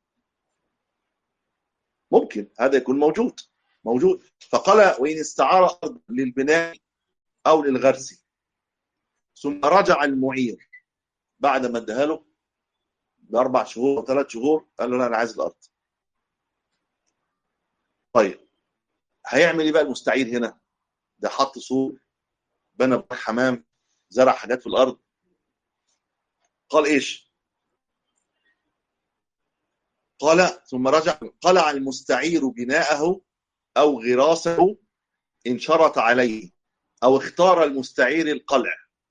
ممكن هذا يكون موجود موجود فقال وان استعار ارض للبناء او للغرس ثم رجع المعير بعد ما اداها له باربع شهور او ثلاث شهور قال له لا انا عايز الارض طيب هيعمل ايه بقى المستعير هنا ده حط سور بنى برج حمام زرع حاجات في الارض قال ايش قال ثم رجع قلع المستعير بناءه او غراسه ان شرط عليه او اختار المستعير القلع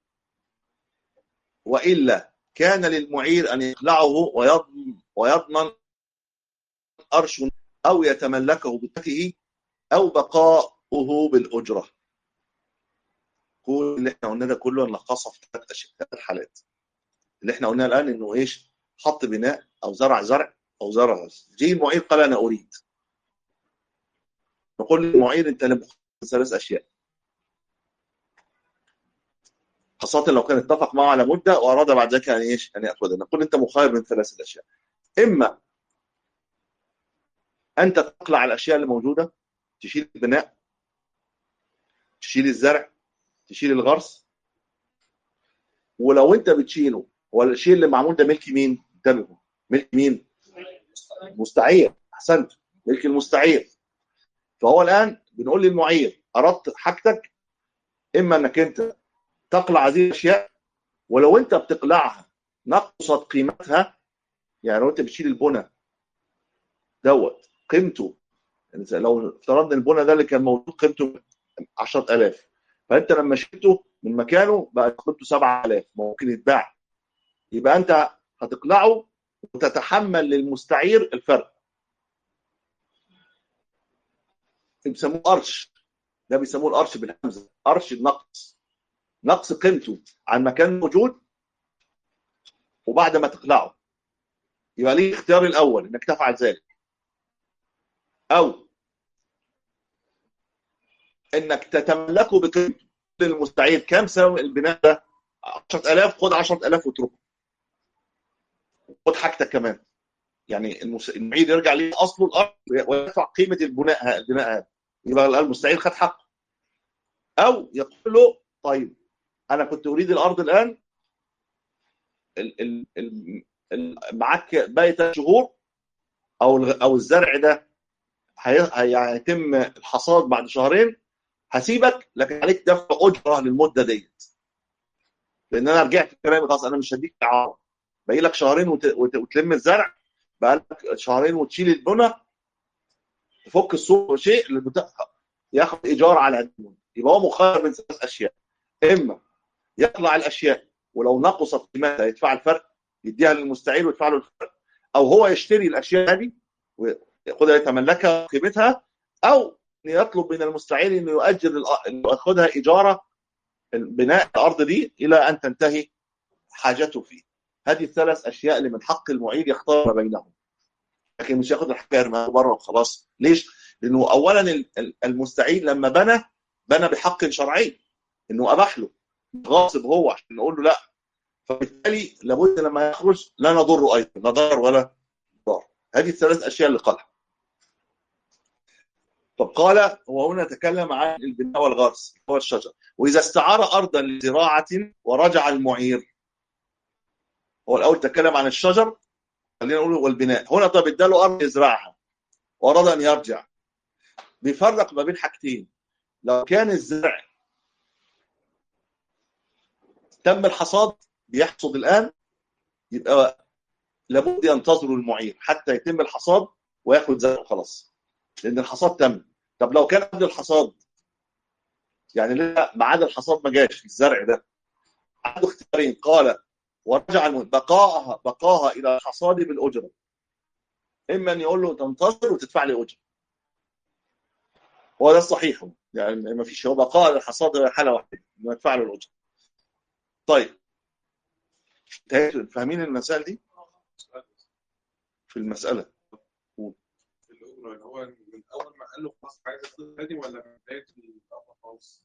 والا كان للمعير ان يقلعه ويضمن ويضمن ارش او يتملكه بذاته او بقاؤه بالاجره كل اللي احنا قلنا ده كله نلخصه في ثلاث اشياء ثلاث حالات اللي احنا قلناه الان انه ايش حط بناء او زرع زرع او زرع غرس جه المعير قال انا اريد نقول للمعير انت لم ثلاث اشياء خاصة لو كان اتفق معه على مدة وأراد بعد ذلك أن إيش؟ أن يأخذها، نقول أنت مخير من ثلاثة أشياء. إما أنت تقلع الأشياء اللي موجودة تشيل البناء تشيل الزرع تشيل الغرس ولو أنت بتشيله ولا الشيء اللي معمول ده ملك مين؟ انتبهوا ملك مين؟ مستعير أحسنت ملك المستعير فهو الآن بنقول للمعير أردت حاجتك إما أنك أنت تقلع هذه الاشياء ولو انت بتقلعها نقصت قيمتها يعني لو انت بتشيل البنى دوت قيمته يعني لو افترضنا البنى ده اللي كان موجود قيمته 10000 فانت لما شلته من مكانه بقى قيمته 7000 ممكن يتباع يبقى انت هتقلعه وتتحمل للمستعير الفرق بيسموه قرش ده بيسموه القرش بالهمزه قرش النقص نقص قيمته عن مكان موجود وبعد ما تقلعه يبقى ليه الاختيار الاول انك تفعل ذلك او انك تتملكه بقيمته للمستعير كم سوى البناء ده 10000 خد 10000 واتركه خد حاجتك كمان يعني المس- المعيد يرجع ليه اصله الارض ويدفع قيمه البناء البناء هذا يبقى المستعير خد حقه او يقول له طيب انا كنت اريد الارض الان ال ال ال ال معاك باقي ثلاث شهور او الغ- او الزرع ده هي- هيتم الحصاد بعد شهرين هسيبك لكن عليك دفع اجره للمده ديت لان انا رجعت في كلامي خلاص انا مش هديك اعاره باقي لك شهرين وت... وت... وتلم الزرع بقى لك شهرين وتشيل البنى تفك السوق شيء للمت... ياخد ايجار على قد المدة. يبقى هو مخير من ثلاث اشياء اما يقلع الاشياء ولو نقصت قيمتها يدفع الفرق يديها للمستعير ويدفع له الفرق او هو يشتري الاشياء هذه وياخدها يتملكها قيمتها او يطلب من المستعير انه يؤجر الأ- انه ياخذها اجاره بناء الارض دي الى ان تنتهي حاجته فيه هذه الثلاث اشياء اللي من حق المعير يختار ما بينهم لكن مش ياخد الحاجه يرميها بره وخلاص ليش؟ لانه اولا ال- ال- المستعير لما بنى بنى بحق شرعي انه اباح له غاصب هو عشان نقول له لا فبالتالي لابد لما يخرج لا نضره ايضا لا ضرر ولا ضار هذه الثلاث اشياء اللي قالها طب قال هو هنا تكلم عن البناء والغرس هو الشجر واذا استعار ارضا لزراعه ورجع المعير هو الاول تكلم عن الشجر خلينا نقول والبناء هنا طب اداله ارض يزرعها واراد ان يرجع بيفرق ما بين حاجتين لو كان الزرع تم الحصاد بيحصد الان يبقى لابد ينتظروا المعير حتى يتم الحصاد وياخد زرعه خلاص لان الحصاد تم طب لو كان قبل الحصاد يعني لا بعد الحصاد ما جاش الزرع ده عنده اختيارين قال ورجع المهم بقاءها بقاها الى الحصاد بالاجره اما ان يقول له تنتظر وتدفع لي اجره هو ده الصحيح يعني ما فيش هو بقاء للحصاد هي حاله واحده انه يدفع له الاجره طيب انتهيتوا؟ فاهمين المسائل دي في المساله في الاجره اللي هو من اول ما قال له خلاص عايز اخد تاني ولا من بدايه الامر خالص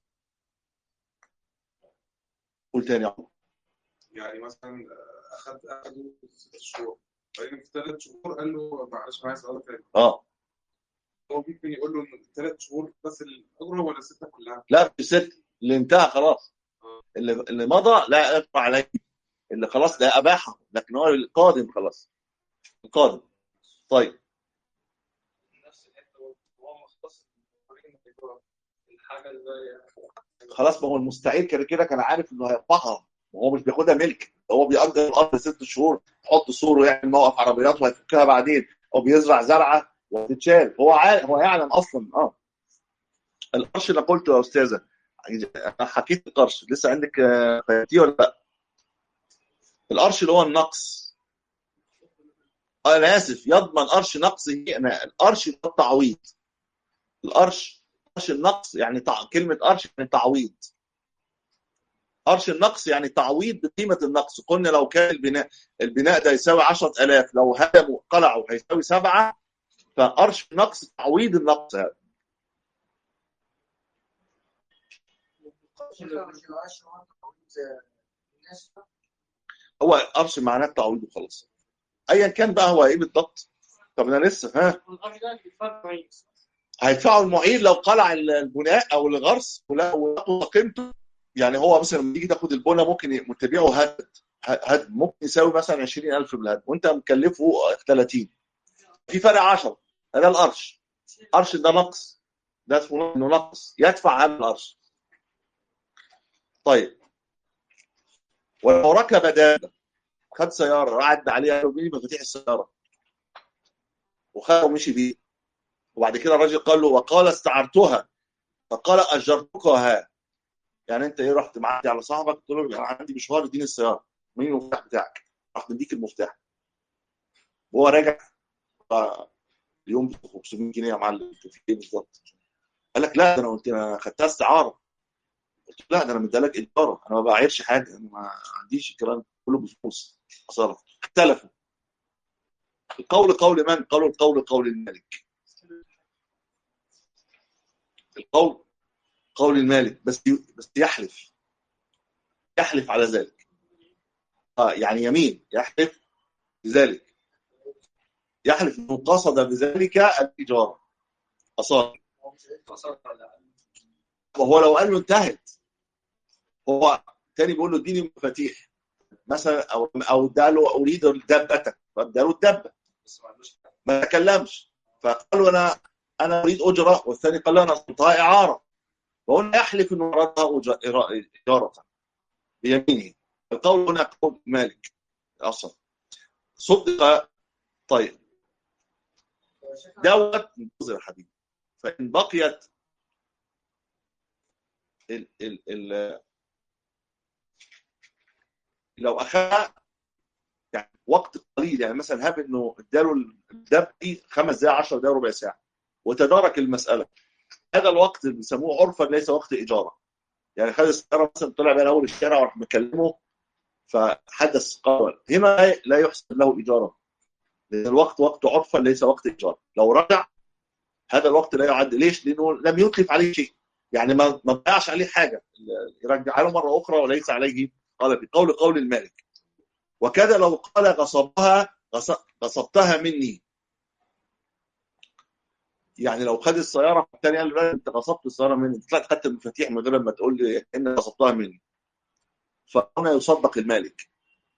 قول تاني يا عمر يعني مثلا اخد اخده ست شهور بعدين في ثلاث شهور قال له معلش انا عايز اخد تاني اه هو ممكن يقول له ان ثلاث شهور بس الاجره ولا سته كلها؟ لا في ست اللي انتهى خلاص اللي اللي مضى لا يقطع عليه اللي خلاص لا اباحه لكن هو القادم خلاص القادم طيب نفس الحته هو مختص الحاجه اللي خلاص ما هو المستعير كده كده كان عارف انه هيقطعها وهو مش بياخدها ملك هو بيأجر الارض ست شهور يحط سور ويعمل موقف عربيات وهيفكها بعدين او بيزرع زرعه وتتشال هو عارف هو يعلم اصلا اه القرش اللي قلته يا استاذه انا حكيت القرش لسه عندك آه، خياتيه ولا لا؟ القرش اللي هو النقص آه، انا اسف يضمن قرش نقص أنا القرش ده التعويض القرش قرش النقص يعني تع... كلمه قرش يعني تعويض قرش النقص يعني تعويض بقيمه النقص قلنا لو كان البناء البناء ده يساوي 10000 لو هدموا قلعوا هيساوي سبعه فقرش النقص تعويض النقص هذا هو قرش معناه التعويض وخلاص ايا كان بقى هو ايه بالضبط طب انا لسه ها والأرض ده بيتفرق كويس هيدفعوا المعير لو قلع البناء او الغرس ولا- ولقوا قيمته يعني هو مثلا لما تيجي تاخد البنى ممكن تبيعه هد هد ممكن يساوي مثلا 20000 بالهد وانت مكلفه 30 في فرق 10 ده القرش قرش ده نقص ده اسمه انه نقص يدفع عن القرش طيب ولو ركب دابه خد سياره عدى عليها قال له اديني مفاتيح السياره وخده ومشي بيه وبعد كده الراجل قال له وقال استعرتها فقال اجرتكها يعني انت ايه رحت معدي على صاحبك قلت له انا عندي مشوار اديني السياره مين المفتاح بتاعك؟ راح مديك المفتاح وهو راجع آه، اليوم ب 500 جنيه يا معلم انت في ايه بالظبط؟ قال لك لا ده انا قلت انا خدتها استعاره قلت له لا ده انا مديها لك اجاره انا ما بعيرش حاجه انا ما عنديش الكلام ده كله بفلوس اصلا اختلفوا القول قول من؟ قالوا القول قول الملك القول قول المالك بس بس يحلف يحلف على ذلك اه يعني يمين يحلف بذلك يحلف انه قصد بذلك الاجاره اصلا وهو لو قال له انتهت هو تاني بيقول له اديني مفاتيح مثلا او او اداله اريد دبتك فاداله الدبه بس ما عندوش ما تكلمش فقال له انا انا اريد اجره والثاني قال له انا اصلتها اعاره فقلنا يحلف انه ارادها أج- اجاره بيمينه القول هنا قول مالك اصلا صدق طيب دوت انتظر يا حبيبي فان بقيت ال ال ال لو اخذ يعني وقت قليل يعني مثلا هاب انه اداله الدبي خمس دقائق 10 دقائق ربع ساعه وتدارك المساله هذا الوقت اللي بيسموه عرفا ليس وقت اجاره يعني خد السياره مثلا طلع بين اول الشارع وراح مكلمه فحدث قول هنا لا- لا يحسب له اجاره لان الوقت وقت عرفا ليس وقت اجاره لو رجع هذا الوقت لا يعد ليش؟ لانه لم يتلف عليه شيء يعني ما ما ضيعش عليه حاجه يرجع له مره اخرى وليس عليه قال بقول قول المالك وكذا لو قال غصبها غص- غصبتها مني يعني لو خد السياره الثاني قال له لا انت غصبت السياره مني انت طلعت خدت المفاتيح من غير ما تقول لي ان غصبتها مني فهنا يصدق المالك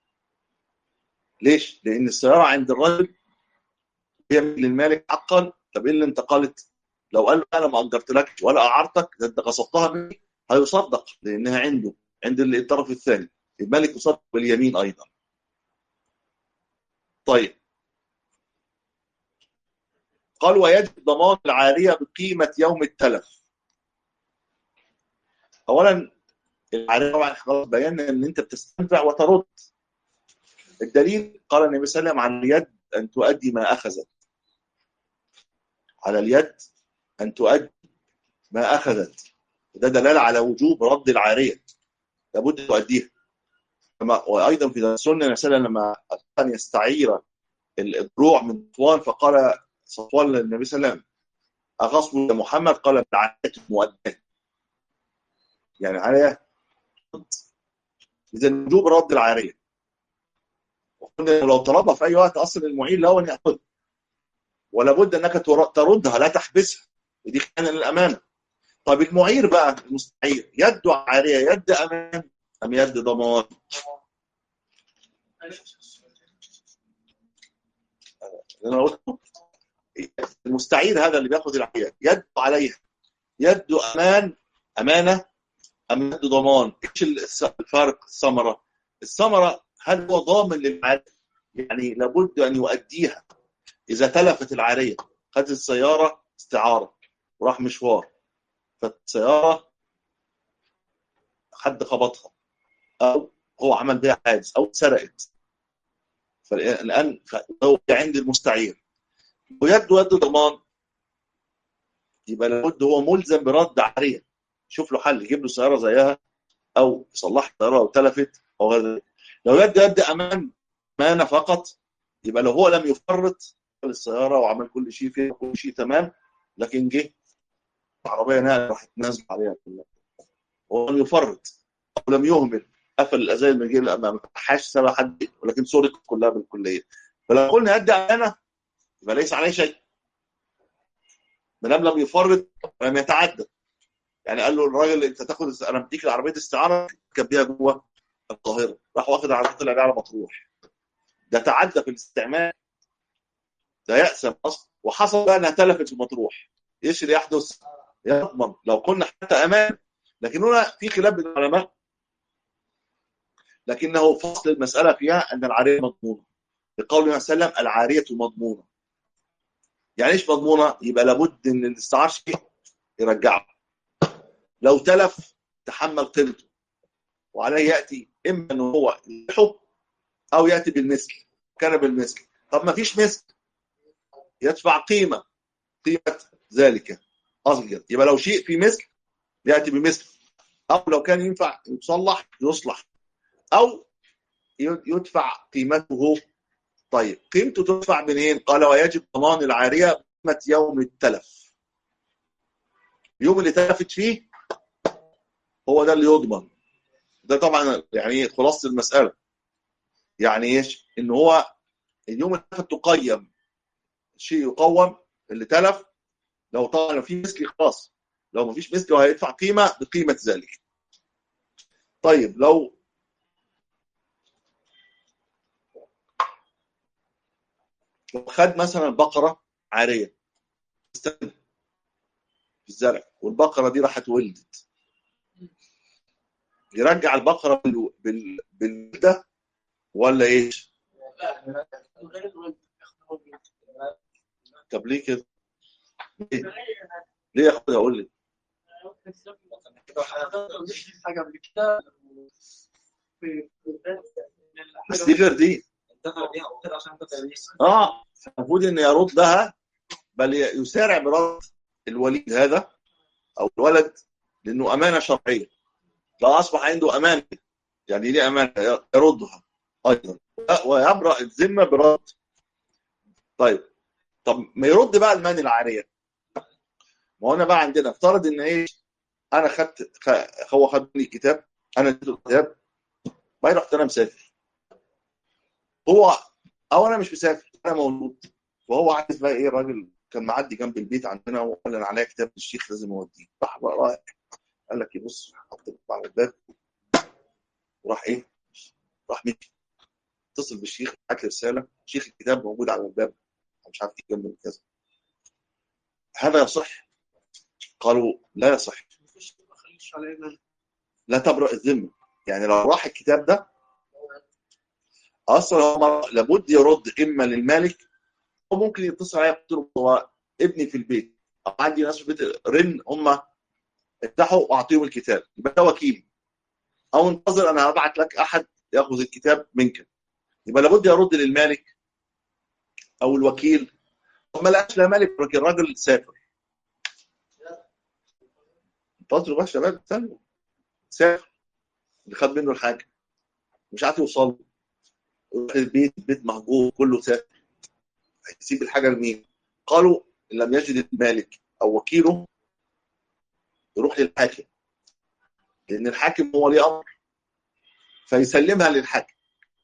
ليش؟ لان السياره عند الرجل هي للمالك حقا طب ايه اللي انت قالت؟ لو قال له انا ما اجرتلكش ولا اعرتك ده انت غصبتها مني هيصدق لانها عنده عند الطرف الثاني الملك يصدق باليمين ايضا طيب قال ويجب ضمان العارية بقيمة يوم التلف أولا العارية طبعا خلاص بينا أن أنت بتستنفع وترد الدليل قال النبي صلى الله عليه وسلم على اليد أن تؤدي ما أخذت على اليد أن تؤدي ما أخذت ده دلالة على وجوب رد العارية لابد تؤديها كما وأيضا في السنة مثلا لما كان يستعير الدروع من صفوان فقال صفوان للنبي صلى الله عليه وسلم أغصب يا محمد قال بالعارية مؤدية يعني عارية إذا وجوب رد العارية وقلنا لو طلبها في أي وقت أصلا المعين له أن يأخذها ولا بد أنك تردها لا تحبسها ودي خيانة للأمانة طب المعير بقى المستعير يد عارية يد أمان أم يد ضمان أنا قلت المستعير هذا اللي بياخد العارية يد عليها يد أمان أمانة أم يد ضمان إيش الفرق الثمرة الثمرة هل هو ضامن للعارية يعني لابد أن يؤديها إذا تلفت العارية خدت السيارة استعارة وراح مشوار فالسيارة حد خبطها أو هو عمل بها حادث أو سرقت فالآن هو عند المستعير ويد يد ضمان يبقى لابد هو ملزم برد عارية شوف له حل يجيب له سيارة زيها أو يصلح السيارة لو تلفت أو غير ذلك لو يد يد أمان أمانة فقط يبقى لو هو لم يفرط السيارة وعمل كل شيء فيها كل شيء تمام لكن جه العربية نقل راح تنزل عليها كلها ولم يفرط أو لم يهمل قفل الأزايز من غير ما فتحهاش سبع حد ولكن سرقت كلها بالكلية فلو قلنا يد أمانة يبقى ليس عليه شيء ما دام لم يفرط ولم يتعدى يعني قال له الراجل انت تاخد انا بديك العربيه استعاره تركب بيها جوه القاهره راح واخد العربيه طلع بيها على مطروح ده تعدى في الاستعمال ده يأسم اصلا وحصل بقى انها تلفت في مطروح ايش اللي يحدث؟ يضمن لو قلنا حتى امان لكن هنا في خلاف بين العلماء لكنه فصل المساله فيها ان العاريه مضمونه لقول النبي صلى الله عليه وسلم العاريه مضمونه يعني ايش مضمونه؟ يبقى لابد ان الاستعار شيء يرجعه لو تلف تحمل قيمته وعليه ياتي اما انه هو يلحه او ياتي بالمثل كان بالمثل طب ما فيش مثل يدفع قيمه قيمه ذلك اصغر يبقى لو شيء في مثل ياتي بمثل او لو كان ينفع يصلح يصلح او يدفع قيمته طيب قيمته تدفع منين قال ويجب ضمان العاريه قيمه يوم التلف اليوم اللي تلفت فيه هو ده اللي يضمن ده طبعا يعني خلاصه المساله يعني ايش ان هو اليوم اللي تلفت تقيم شيء يقوم اللي تلف لو طبعا لو في مثلي خلاص لو ما فيش مثلي هيدفع قيمه بقيمه ذلك طيب لو لو خد مثلا بقره عاريه في الزرع والبقره دي راحت ولدت يرجع البقره بال... بال... بالده ولا ايش؟ طب ليه كده؟ ليه؟ ليه ياخدها قول لي؟ حاجه قبل كده بس دي غير دي انتفع بيها او كده عشان انتفع بيها اه المفروض ان يردها بل يسارع برد الوليد هذا او الولد لانه امانه شرعيه لا اصبح عنده امانه يعني ليه امانه يردها ايضا ويبرا الذمه برد طيب طب ما يرد بقى المال العاريه ما هو انا بقى عندنا افترض ان ايه انا خدت خ- هو خد لي كتاب انا اديته الكتاب بعدين رحت انا مسافر هو او انا مش مسافر انا موجود وهو عايز بقى ايه الراجل كان معدي جنب البيت عندنا وقال انا عليا كتاب الشيخ لازم اوديه راح بقى رايح قال لك إيه، بص حط على الباب وراح ايه راح مشي اتصل بالشيخ بعت لي رساله شيخ الكتاب موجود على الباب مش عارف ايه جنب كذا هذا يصح قالوا لا يصح ما خليش علينا لا تبرأ الذمه يعني لو راح الكتاب ده اصلا هو مر- لابد يرد اما للمالك او ممكن يتصل عليا يقول له هو ابني في البيت او عندي ناس في البيت رن هم افتحوا واعطيهم الكتاب يبقى ده وكيل او انتظر انا هبعت لك احد ياخذ الكتاب منك يبقى لابد يرد للمالك او الوكيل ما لقاش لا مالك لكن الراجل سافر انتظروا بقى يا شباب استنوا سافر اللي خد منه الحاجه مش عارف يوصل له يروح البيت البيت مهجور كله سافر هيسيب الحاجه لمين؟ قالوا ان لم يجد المالك او وكيله يروح للحاكم لان الحاكم هو ليه امر فيسلمها للحاكم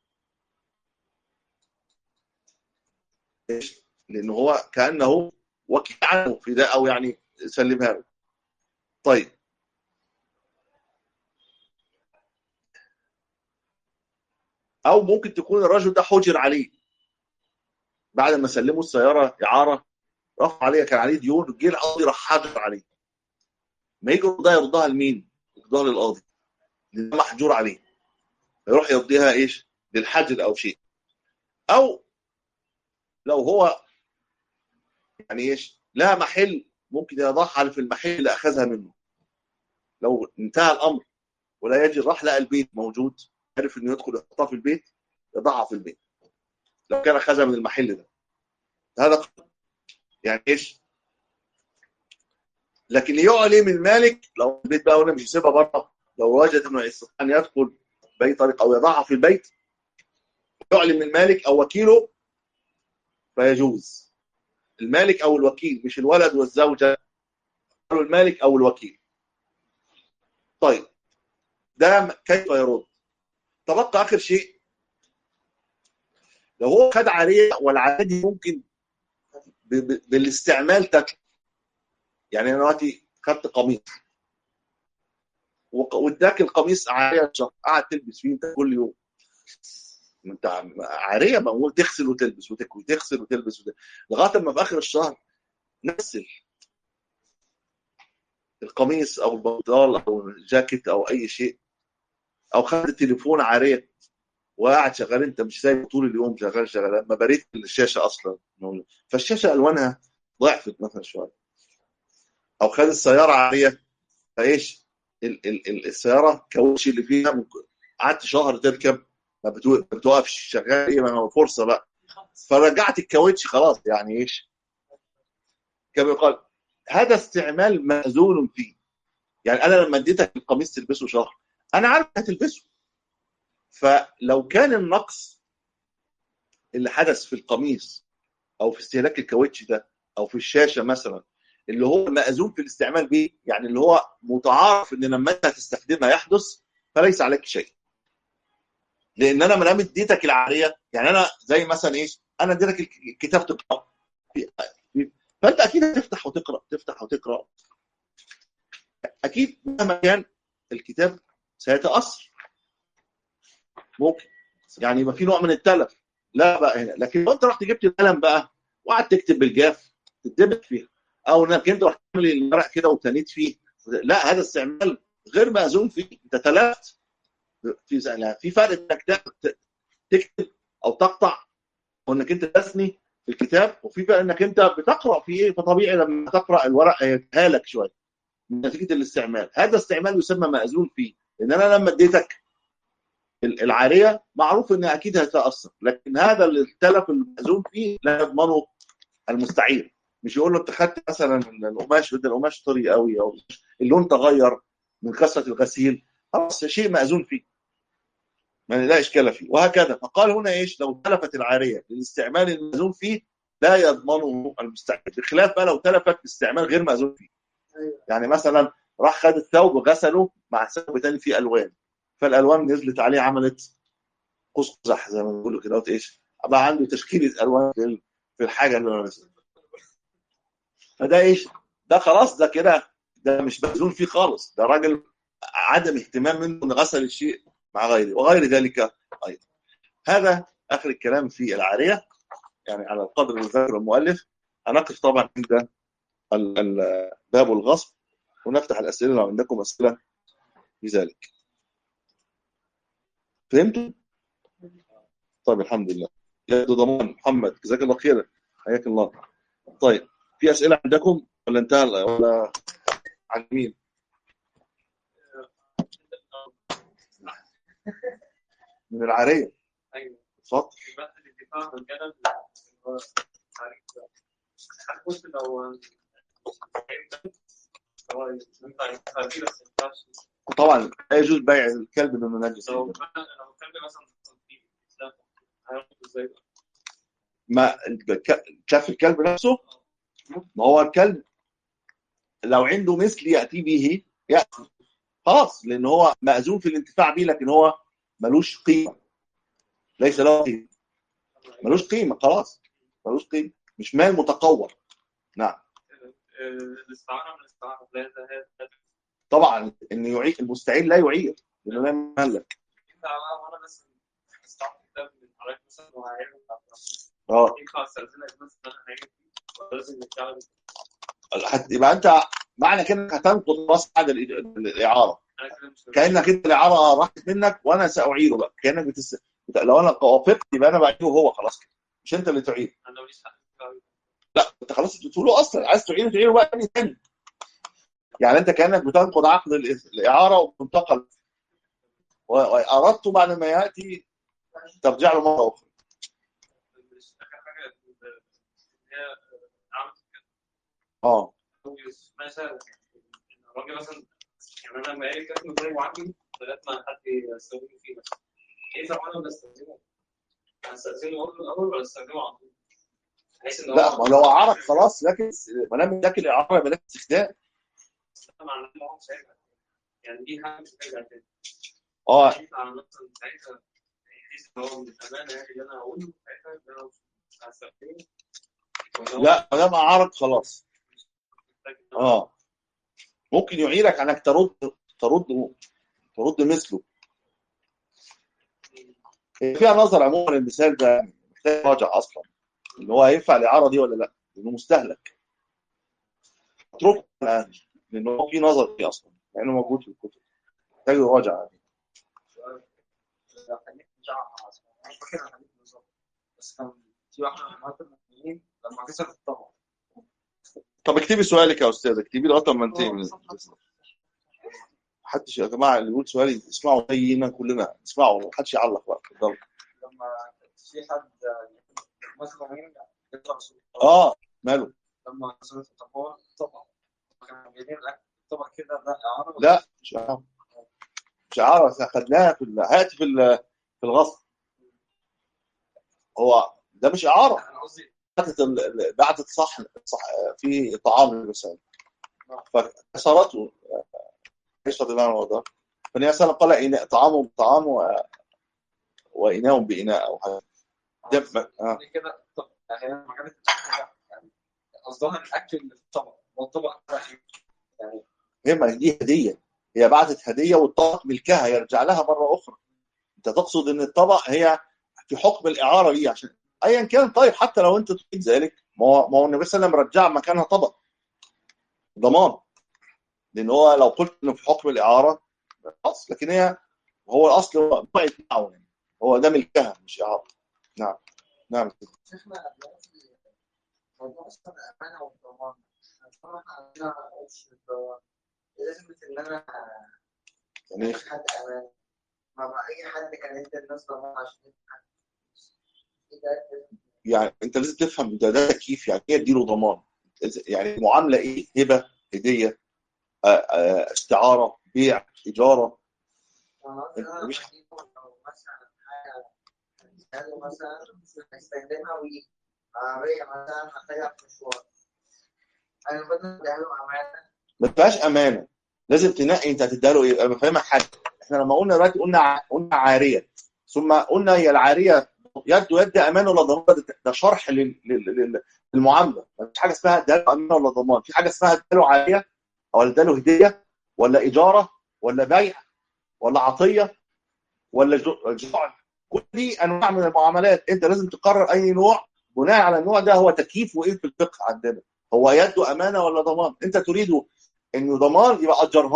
ليش؟ لان هو كانه وكيل عنه في ده او يعني سلمها له طيب او ممكن تكون الرجل ده حجر عليه بعد ما سلموا السياره اعاره رفع عليه كان عليه ديون جه القاضي راح حجر عليه ما يجي يردها يردها لمين؟ يردها للقاضي لان ده محجور عليه فيروح يرضيها ايش؟ للحجر او شيء او لو هو يعني ايش؟ لها محل ممكن يضعها في المحل اللي اخذها منه لو انتهى الامر ولا يجي راح لقى البيت موجود عرف انه يدخل يحطها في البيت يضعها في البيت لو كان اخذها من المحل ده هذا قانون. يعني ايش؟ لكن يعلم المالك لو البيت بقى وانا مش يسيبها بره لو وجد انه يستطيع ان يدخل باي طريقه او يضعها في البيت يعلم المالك او وكيله فيجوز المالك او الوكيل مش الولد والزوجه قالوا المالك او الوكيل طيب ده كيف يرد تبقى اخر شيء لو هو خد عاريه والعاريه دي ممكن ب- ب- بالاستعمال تتلف يعني انا دلوقتي خدت قميص وق- واداك القميص عاريه شهر قاعد تلبس فيه انت كل يوم ما انت عم- عاريه بقول تغسل وتلبس وتكوي تغسل وتلبس وتلبس. لغايه ما في اخر الشهر نسل القميص او البنطال او الجاكيت او اي شيء او خد التليفون عاريه وقاعد شغال انت مش سايبه طول اليوم شغال شغال ما بريت الشاشه اصلا فالشاشه الوانها ضعفت مثلا شويه او خد السياره عاريه فايش ال- ال- ال- السياره كاوتش اللي فيها ممكن- قعدت شهر تركب ما بتو- ما بتوقفش شغال ايه ما هو فرصه بقى فرجعت الكاوتش خلاص يعني ايش كما يقال هذا استعمال مأذون فيه يعني انا لما اديتك القميص تلبسه شهر انا عارف هتلبسه فلو كان النقص اللي حدث في القميص او في استهلاك الكاوتش ده او في الشاشه مثلا اللي هو مأذون في الاستعمال به يعني اللي هو متعارف ان لما انت هتستخدمها يحدث فليس عليك شيء لان انا ما دام اديتك العاريه يعني انا زي مثلا ايش انا اديتك الكتاب تقرا في- في- فانت اكيد هتفتح وتقرا تفتح وتقرا اكيد مهما كان الكتاب سيتاثر ممكن يعني يبقى في نوع من التلف لا بقى هنا لكن لو انت رحت جبت القلم بقى وقعدت تكتب بالجاف تدبك فيها او انك انت رحت تعمل الورق كده وتنيت فيه لا هذا استعمال غير مأذون فيه انت تلفت في لا، في فرق انك ت- تكتب او تقطع وانك انت تثني في الكتاب وفي فرق انك انت بتقرا فيه فطبيعي لما تقرا الورق هيتهالك شويه من نتيجه الاستعمال هذا استعمال يسمى مأذون فيه لان انا لما اديتك ال- العاريه معروف ان اكيد هيتاثر لكن هذا اللي التلف المأذون فيه لا يضمنه المستعير مش يقول له انت خدت مثلا القماش ده القماش طري قوي او اللون تغير من كثره الغسيل خلاص شيء مأذون فيه ما لا اشكال فيه وهكذا فقال هنا ايش لو تلفت العاريه للاستعمال المأذون فيه لا يضمنه المستعير بخلاف بقى لو تلفت باستعمال غير مأذون فيه أيوة. يعني مثلا راح خد الثوب وغسله مع ثوب تاني فيه الوان فالالوان نزلت عليه عملت قوس قزح زي ما بيقولوا كده قلت ايش بقى عنده تشكيله الوان في ال- في الحاجه اللي هو لابسها فده ايش ده خلاص ده كده ده مش مأذون فيه خالص ده راجل عدم اهتمام منه ان غسل الشيء مع غيره وغير ذلك ايضا هذا اخر الكلام في العاريه يعني على القدر اللي ذكر المؤلف هنقف طبعا عند ال- ال- باب الغصب ونفتح الاسئله لو عندكم اسئله في ذلك فهمتوا؟ طيب الحمد لله يبدو ضمان محمد جزاك الله خيرا حياك الله طيب في اسئله عندكم ولا انتهى ولا عن مين؟ من العاريه ايوه اتفضل يبقى الدفاع عن الجدل هو تعريف هتخش لو هو ينفع يدفع بيه بس ما ينفعش طبعا لا يجوز بيع الكلب بما نجس لو كان لو كان مثلا في الاسلام هياخد ازاي بقى؟ ما الك- شاف الكلب نفسه ما هو الكلب لو عنده مثل ياتي به ياتي خلاص لان هو ماذون في الانتفاع به لكن هو ملوش قيمه ليس له قيمه ملوش قيمه خلاص ملوش قيمه مش مال متقور نعم آه، الاستعارة من الاستعارة لا هذا طبعا ان يعير المستعير لا يعير لانه لا يملك انت انا بس استعمل كتاب من عليك مثلا وهعيره اه ينفع استاذنك بس انا هعيره لازم يشتغل هت- يبقى انت معنى كده انك هتنقض راس عدد الاعاره انا كده مش كانك انت الاعاره راحت منك وانا ساعيره بقى كانك بتس... بت... لو انا وافقت يبقى انا بعيره هو خلاص كده مش انت اللي تعير انا ماليش حق في لا انت خلاص انت بتقول له اصلا عايز تعيره تعيره بقى تاني تاني يعني انت كانك بتنقض عقد ال- الاعاره وبتنتقل و- واردته بعد ما ياتي ترجع له مره اخرى مش اخر حاجه اللي هي عملت اه اسمها سهله الراجل مثلا يعني انا لما اجي كاتب غير معدي لغايه ما حد يستخدمه فيه بس ايه طبعا انا بستخدمه هستخدمه اقول له الاول ولا استخدمه على طول؟ بحيث ان لا ما لو اعارك خلاص لكن ما دام اداك الاعاره يبقى لك استخدام معناه ان هو مش هيرجع يعني دي حاجه مش هترجع تاني اه ينفع مثلا ساعتها بحيث ان هو من الامانه يعني اللي انا هقوله ساعتها ان انا هستخدمه ولا هو لا ما دام اعارك خلاص محتاج إن أنا- اه ممكن يعيرك انك ترد ترد ترد مثله فيها نظر عموما المثال ده محتاج راجع اصلا ان هو هينفع الاعاره دي ولا لا لانه مستهلك اتركه الان لانه هو في نظر فيه اصلا لانه موجود في الكتب محتاج يراجع يعني. خليك نرجع مش فاكر الحديث بالظبط بس كان في واحد من امهات المؤمنين لما كسر الطبق طب اكتبي سؤالك يا استاذ اكتبي لغايه ما انتهي من محدش يا جماعه اللي يقول سؤالي اسمعوا زينا كلنا اسمعوا محدش يعلق بقى اتفضل لما في حد مثلا مين يقرا سورة اه ماله لما سورة الطبق طبق كانوا جايبين الاكل الطبق كده ده اعاره لا مش عارف مش عارف اخذناها في ال- هاتي في ال- في الغصب هو ده مش اعاره انا قصدي بعتت ال- ال- بعتت صحن صح في طعام مثلا فكسرته ايش رضي الله عنه وارضاه فالنبي صلى الله عليه وسلم قال إناء طعام بطعام و... وإناء بإناء أو حاجة ده ب- آه. قصدي كده طب هي ما كانت حاجة يعني قصدها الاكل اللي في الطبق والطبق ده يعني هي ما دي هدية هي بعتت هدية والطبق ملكها يرجع لها مرة أخرى أنت تقصد إن الطبق هي في حكم الإعارة ليه عشان أيا كان طيب حتى لو أنت تريد ذلك ما هو ما هو النبي صلى الله عليه وسلم رجع مكانها طبق ضمان لأن هو لو قلت إنه في حكم الإعارة خلاص لكن هي هو الأصل هو بعت معه يعني هو ده ملكها مش إعارة نعم نعم شيخنا دلوقتي موضوع اصلا الامانه والضمان طبعا عندنا اوبشن الضمان لازم ان انا يعني مش حد امانه ما مع اي حد كان انت الناس ضمان عشان يدفع. إيه ده؟ يعني انت لازم تفهم ده ده كيف يعني ايه اديله ضمان يعني معامله ايه هبه هديه آه، آه، استعاره بيع اجاره أنا قصدي أنا مش- بجيبه لو مثلا حاجه هنسأله مثلا هيستخدمها ويجي عربيه مثلا محتاجها في مشوار انا بدل اديها له امانه ما تبقاش امانه لازم تنقي انت هتديها له ايه انا بفهمك حاجه احنا لما قلنا دلوقتي قلنا ع- قلنا عاريه ثم قلنا هي العاريه يد يد امان ولا ضمان ده- ده شرح لل- لل- لل- للمعامله ما فيش حاجه اسمها اداله امان ولا ضمان في حاجه اسمها اداله عاريه او اداله هديه ولا اجاره ولا بيع ولا عطيه ولا جو- جوع كل دي انواع من المعاملات انت لازم تقرر اي نوع بناء على النوع ده هو تكييفه ايه في الفقه عندنا هو يده امانه ولا ضمان انت تريده انه ضمان يبقى اجرها له او عاريه قول له دي عاريه ان العاريه مضمونه لكن مش حاجه اسمها اداله امانه ولا ضمان انت تريده انه ضمان يبقى اجرها له او عاريه قول له دي عاريه ان العاريه مضمونه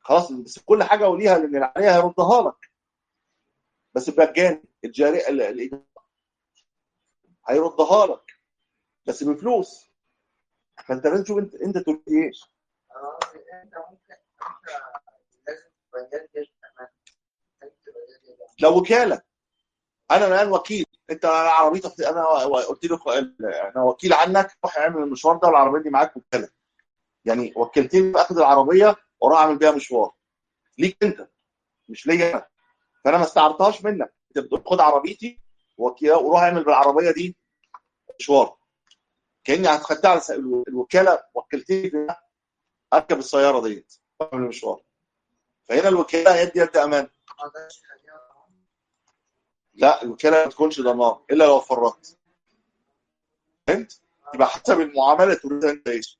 خلاص بس كل حاجه وليها لان اللي عليها هيردها لك بس بمجاني الجاري ال- الإيجار هيردها لك بس بفلوس فانت لازم تشوف انت انت تقول ايه أنا قصدي أنت ممكن أنت لازم تبقى جد كمان أنت تبقى جد لو وكاله انا الان وكيل انت أنا عربيتك انا قلت له انا وكيل عنك روح اعمل المشوار ده والعربيه دي معاك وكاله يعني وكلتني باخد العربيه واروح اعمل بيها مشوار ليك انت مش ليا انا فانا ما استعرتهاش منك انت بتقول خد عربيتي وكيله وروح اعمل بالعربيه دي مشوار كاني هتخدع على س- الوكاله وكلتني فيها اركب السياره ديت واعمل المشوار فهنا الوكاله يد يد امان ما اقدرش اخليها لا الوكاله ما تكونش ضمان الا لو فرطت فهمت؟ يبقى حسب المعامله تريد انت ايش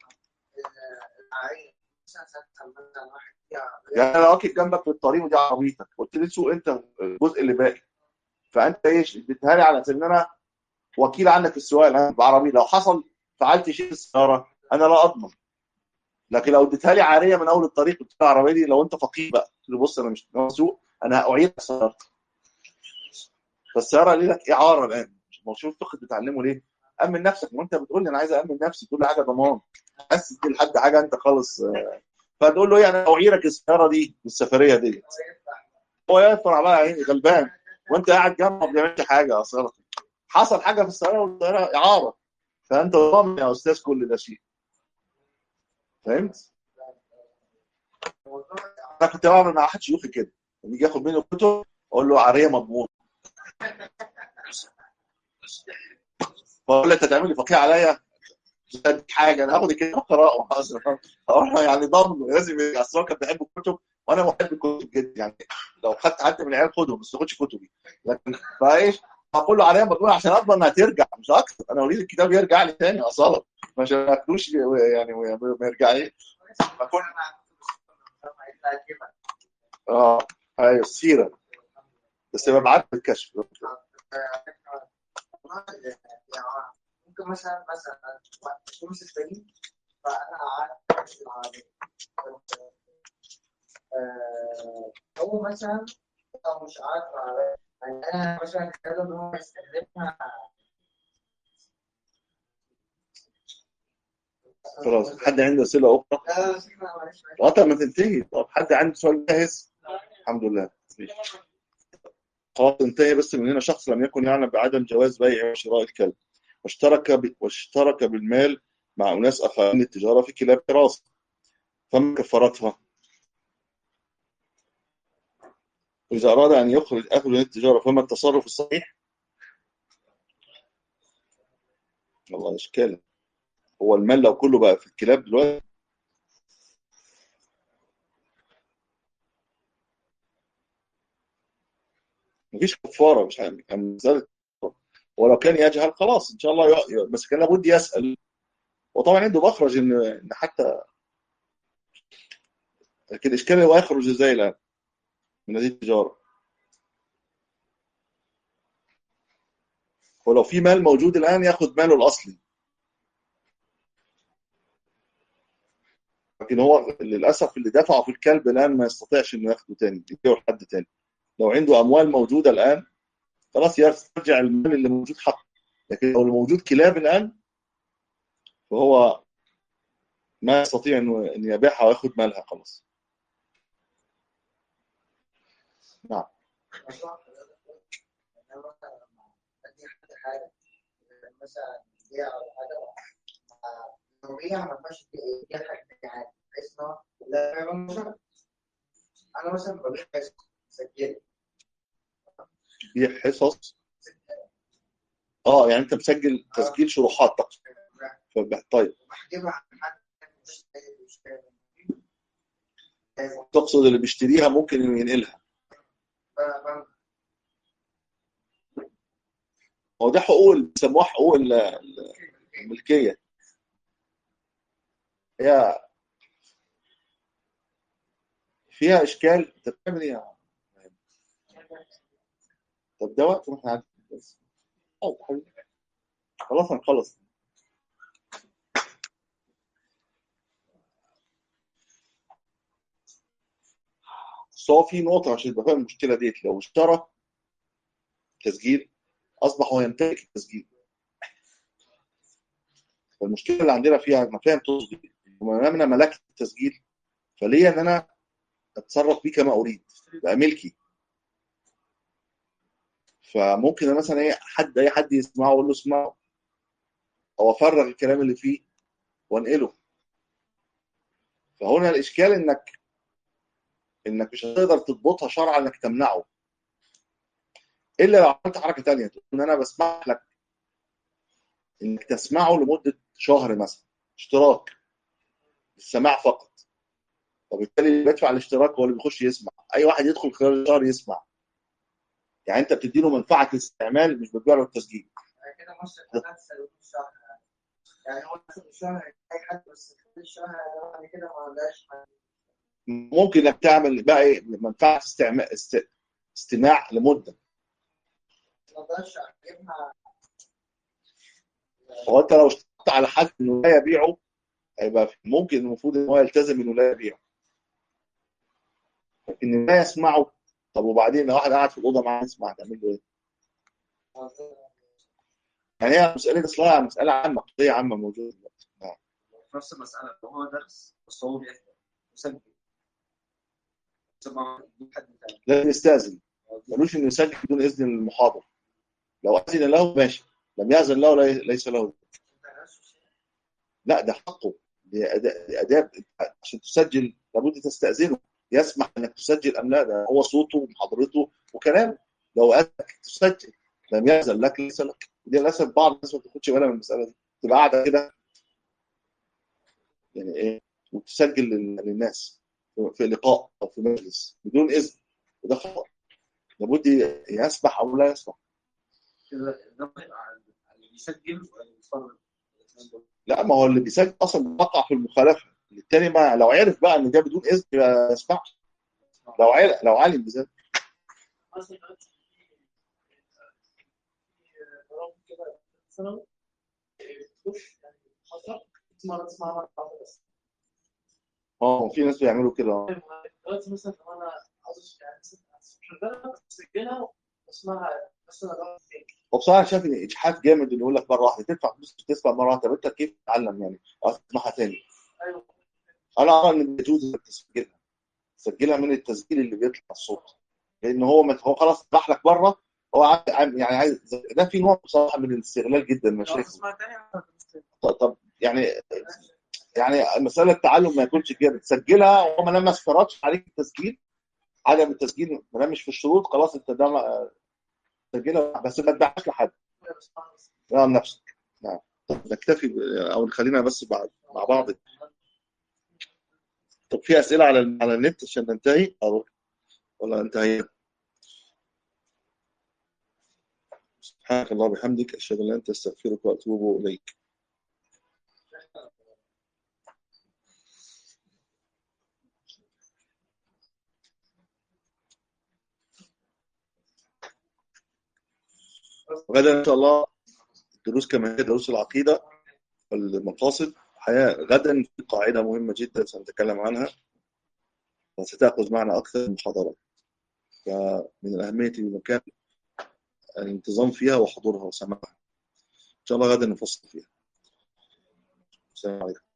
العين مثلا ساعات مثلا واحد فيها يعني انا واقف جنبك في الطريق ودي عربيتك قلت لي سوق انت الجزء اللي باقي فانت ايش اديتها لي على اساس ان انا وكيل عنك في السواقه انا بعربي لو حصل فعلت شيء في السياره انا لا اضمن لكن لو اديتها لي عاريه من اول الطريق قلت لها العربيه دي لو انت فقير بقى قلت له بص انا مش مسوق انا اعيد سيارتي فالسياره ليه لك اعاره الان ما شوف الفقه بتعلمه ليه امن نفسك وانت بتقول لي انا عايز امن نفسي كل حاجه ضمان بس تدي لحد حاجه انت خالص آه، فتقول له يعني اعيرك السياره دي السفريه دي هو يفرح بقى يا عيني غلبان وانت قاعد جنبه ما بيعملش حاجه اصلا حصل حاجه في السياره والسياره اعاره فانت ضامن يا استاذ كل ده شيء فهمت؟ انا كنت بعمل مع واحد شيوخي كده لما يجي ياخد مني كتب اقول له عاريه مضمون فاقول له انت تعمل لي فقيه عليا مش هديك حاجه انا هاخد الكتاب اقراه اروح يعني ضامن لازم يبقى اصل هو كان بيحب الكتب وانا بحب الكتب جدا يعني لو خدت حد من العيال خدهم بس ما تاخدش كتبي لكن فايش هقول له عليها مضمون عشان اضمن انها ترجع مش اكتر انا اريد الكتاب يرجع لي تاني اصلا عشان ما ياخدوش يعني ما يرجعش فكل اه ايوه السيره بس يبقى معاك بالكشف ممكن مثلا مثلا يكون سفرين فانا قعدت في العربيه آه، هو مثلا لو مش قاعد في العربيه يعني انا مثلا كده ان هو يستخدمها خلاص حد عنده اسئله اخرى لا لا بس احنا معلش معلش. وقت ما تنتهي طب حد عنده سؤال جاهز الحمد لله ماشي. خلاص انتهي بس من هنا شخص لم يكن يعلم بعدم جواز بيع وشراء الكلب واشترك ب... واشترك بالمال مع اناس اخرين للتجاره في كلاب حراسه فما كفارتها واذا اراد ان يخرج اخذ من التجاره فما التصرف الصحيح والله اشكال هو المال لو كله بقى في الكلاب دلوقتي مفيش كفاره مش عارف كان مسألة ولو كان يجهل خلاص ان شاء الله ي... ي- بس كان لابد يسال وطبعا عنده مخرج ان ان حتى لكن الاشكال هو يخرج ازاي الان من هذه التجاره ولو في مال موجود الان ياخذ ماله الاصلي لكن هو للاسف اللي دفعه في الكلب الان ما يستطيعش انه ياخده تاني يديه لحد تاني لو عنده اموال موجوده الان خلاص يرجع المال اللي موجود حقه لكن لو اللي موجود كلاب الان فهو ما يستطيع انه ان يبيعها وياخذ مالها خلاص نعم أنا مثلا لما أدي حد حاجة مثلا بيع ولا حاجة آه، لو بيع ما ينفعش يديها حاجة تانية عادي بحيث إن هو لا يعمل مشروع أنا مثلا ببيع حاجة سجلت دي حصص اه يعني انت مسجل تسجيل شروحات تقصد فب- طيب وبحجبها عن حد مش مش تقصد اللي بيشتريها ممكن إنه ينقلها هو ده حقوق اللي بيسموها حقوق ال- ال- الملكيه هي فيها اشكال انت بتعمل ايه يا عم؟ طب ده وقت ما احنا قاعدين بس طيب حبيبي. خلاص هنخلص بس هو في نقطه عشان تبقى فاهم المشكله ديت لو اشترى تسجيل اصبح هو يمتلك التسجيل فالمشكله اللي عندنا فيها انا فاهم تقصد ايه وما دام انا ملكت التسجيل فليا ان انا اتصرف بيه كما اريد بقى ملكي فممكن أنا مثلا ايه حد اي حد يسمعه واقول له اسمعه او افرغ الكلام اللي فيه وانقله فهنا الاشكال انك انك مش هتقدر تضبطها شرعا انك تمنعه الا لو عملت حركه ثانيه تقول ان انا بسمح لك انك تسمعه لمده شهر مثلا اشتراك السماع فقط وبالتالي اللي بيدفع الاشتراك هو اللي بيخش يسمع اي واحد يدخل خلال الشهر يسمع يعني انت بتدي له منفعه الاستعمال مش بتبيع له التسجيل يعني كده مصر كلها تسلم الشهر يعني هو مثلا الشهر اي حد بس خلال الشهر بعد كده ما عندهاش حد ممكن انك تعمل بقى ايه منفعه استعمال است... استماع لمده ما اقدرش اجيبها هو انت لو اشترطت على حد انه لا يبيعه هيبقى ممكن المفروض ان هو يلتزم انه لا يبيعه لكن لا يسمعه طب وبعدين لو واحد قاعد في الاوضه معاه يسمع تعمل له ايه؟ يعني هي مساله اصلاح مساله عامه قضيه عامه موجوده دلوقتي نعم. في نفس المسألة لو هو درس بس هو بيحضر مسجل سمع حد تاني لازم يستاذن ملوش انه يسجل بدون اذن المحاضر لو اذن له ماشي لم ياذن له لي- ليس له لا ده حقه دي أدا- دي اداب عشان تسجل لابد تستاذنه يسمح انك تسجل ام لا ده هو صوته ومحاضرته وكلامه لو اذنك تسجل لم ياذن لك ليس لك دي للاسف بعض الناس ما بتاخدش بالها من المساله دي تبقى قاعده كده يعني ايه وتسجل لل- للناس في لقاء او في مجلس بدون اذن وده خطا لابد يسمح او لا يسمح كده ده يبقى على اللي بيسجل واللي بيتفرج الاثنين دول. لا ما هو اللي بيسجل اصلا وقع في المخالفه التاني ما لو عرف بقى ان ده بدون اذن يبقى يسمع لو عرف لو علم بذلك مثلا برامج كده مثلا تخش يعني محاضرة تسمع تسمع مرة واحدة بس اه في ناس بيعملوا كده آه. دلوقتي مثلا لو انا عاوز يعني مثلا شغالة بسجلها بسمعها بس انا بعمل فين وبصراحه أنا شايف ان اجحاف جامد انه يقول لك مره واحده تدفع فلوس تسمع مره واحده طب انت كيف تتعلم يعني او تسمعها تاني ايوه انا ارى ان يجوز انك تسجلها تسجلها من التسجيل اللي بيطلع الصوت لان هو مت... هو خلاص راح لك بره هو عايز يعني عايز ده في نوع بصراحه من الاستغلال جدا لو مشاكل تسمع تاني طب, طب يعني يعني مساله التعلم ما يكونش كده تسجلها وهو ما دام ما اشترطش عليك التسجيل عدم التسجيل ما دام مش في الشروط خلاص انت ده ما- تسجلها بس ما تبيعهاش لحد بسمعها بس نعم نفسك نعم طب نكتفي ب- او نخلينا بس بعد مع بعض طب في اسئله على على النت عشان ننتهي او ولا انتهينا سبحانك اللهم وبحمدك اشهد ان لا اله الا انت استغفرك واتوب اليك غدا ان شاء الله دروس كما هي دروس العقيده والمقاصد الحقيقه غدا في قاعده مهمه جدا سنتكلم عنها وستاخذ معنا اكثر من محاضرات فمن الاهميه بمكان الانتظام فيها وحضورها وسماعها ان شاء الله غدا نفصل فيها السلام عليكم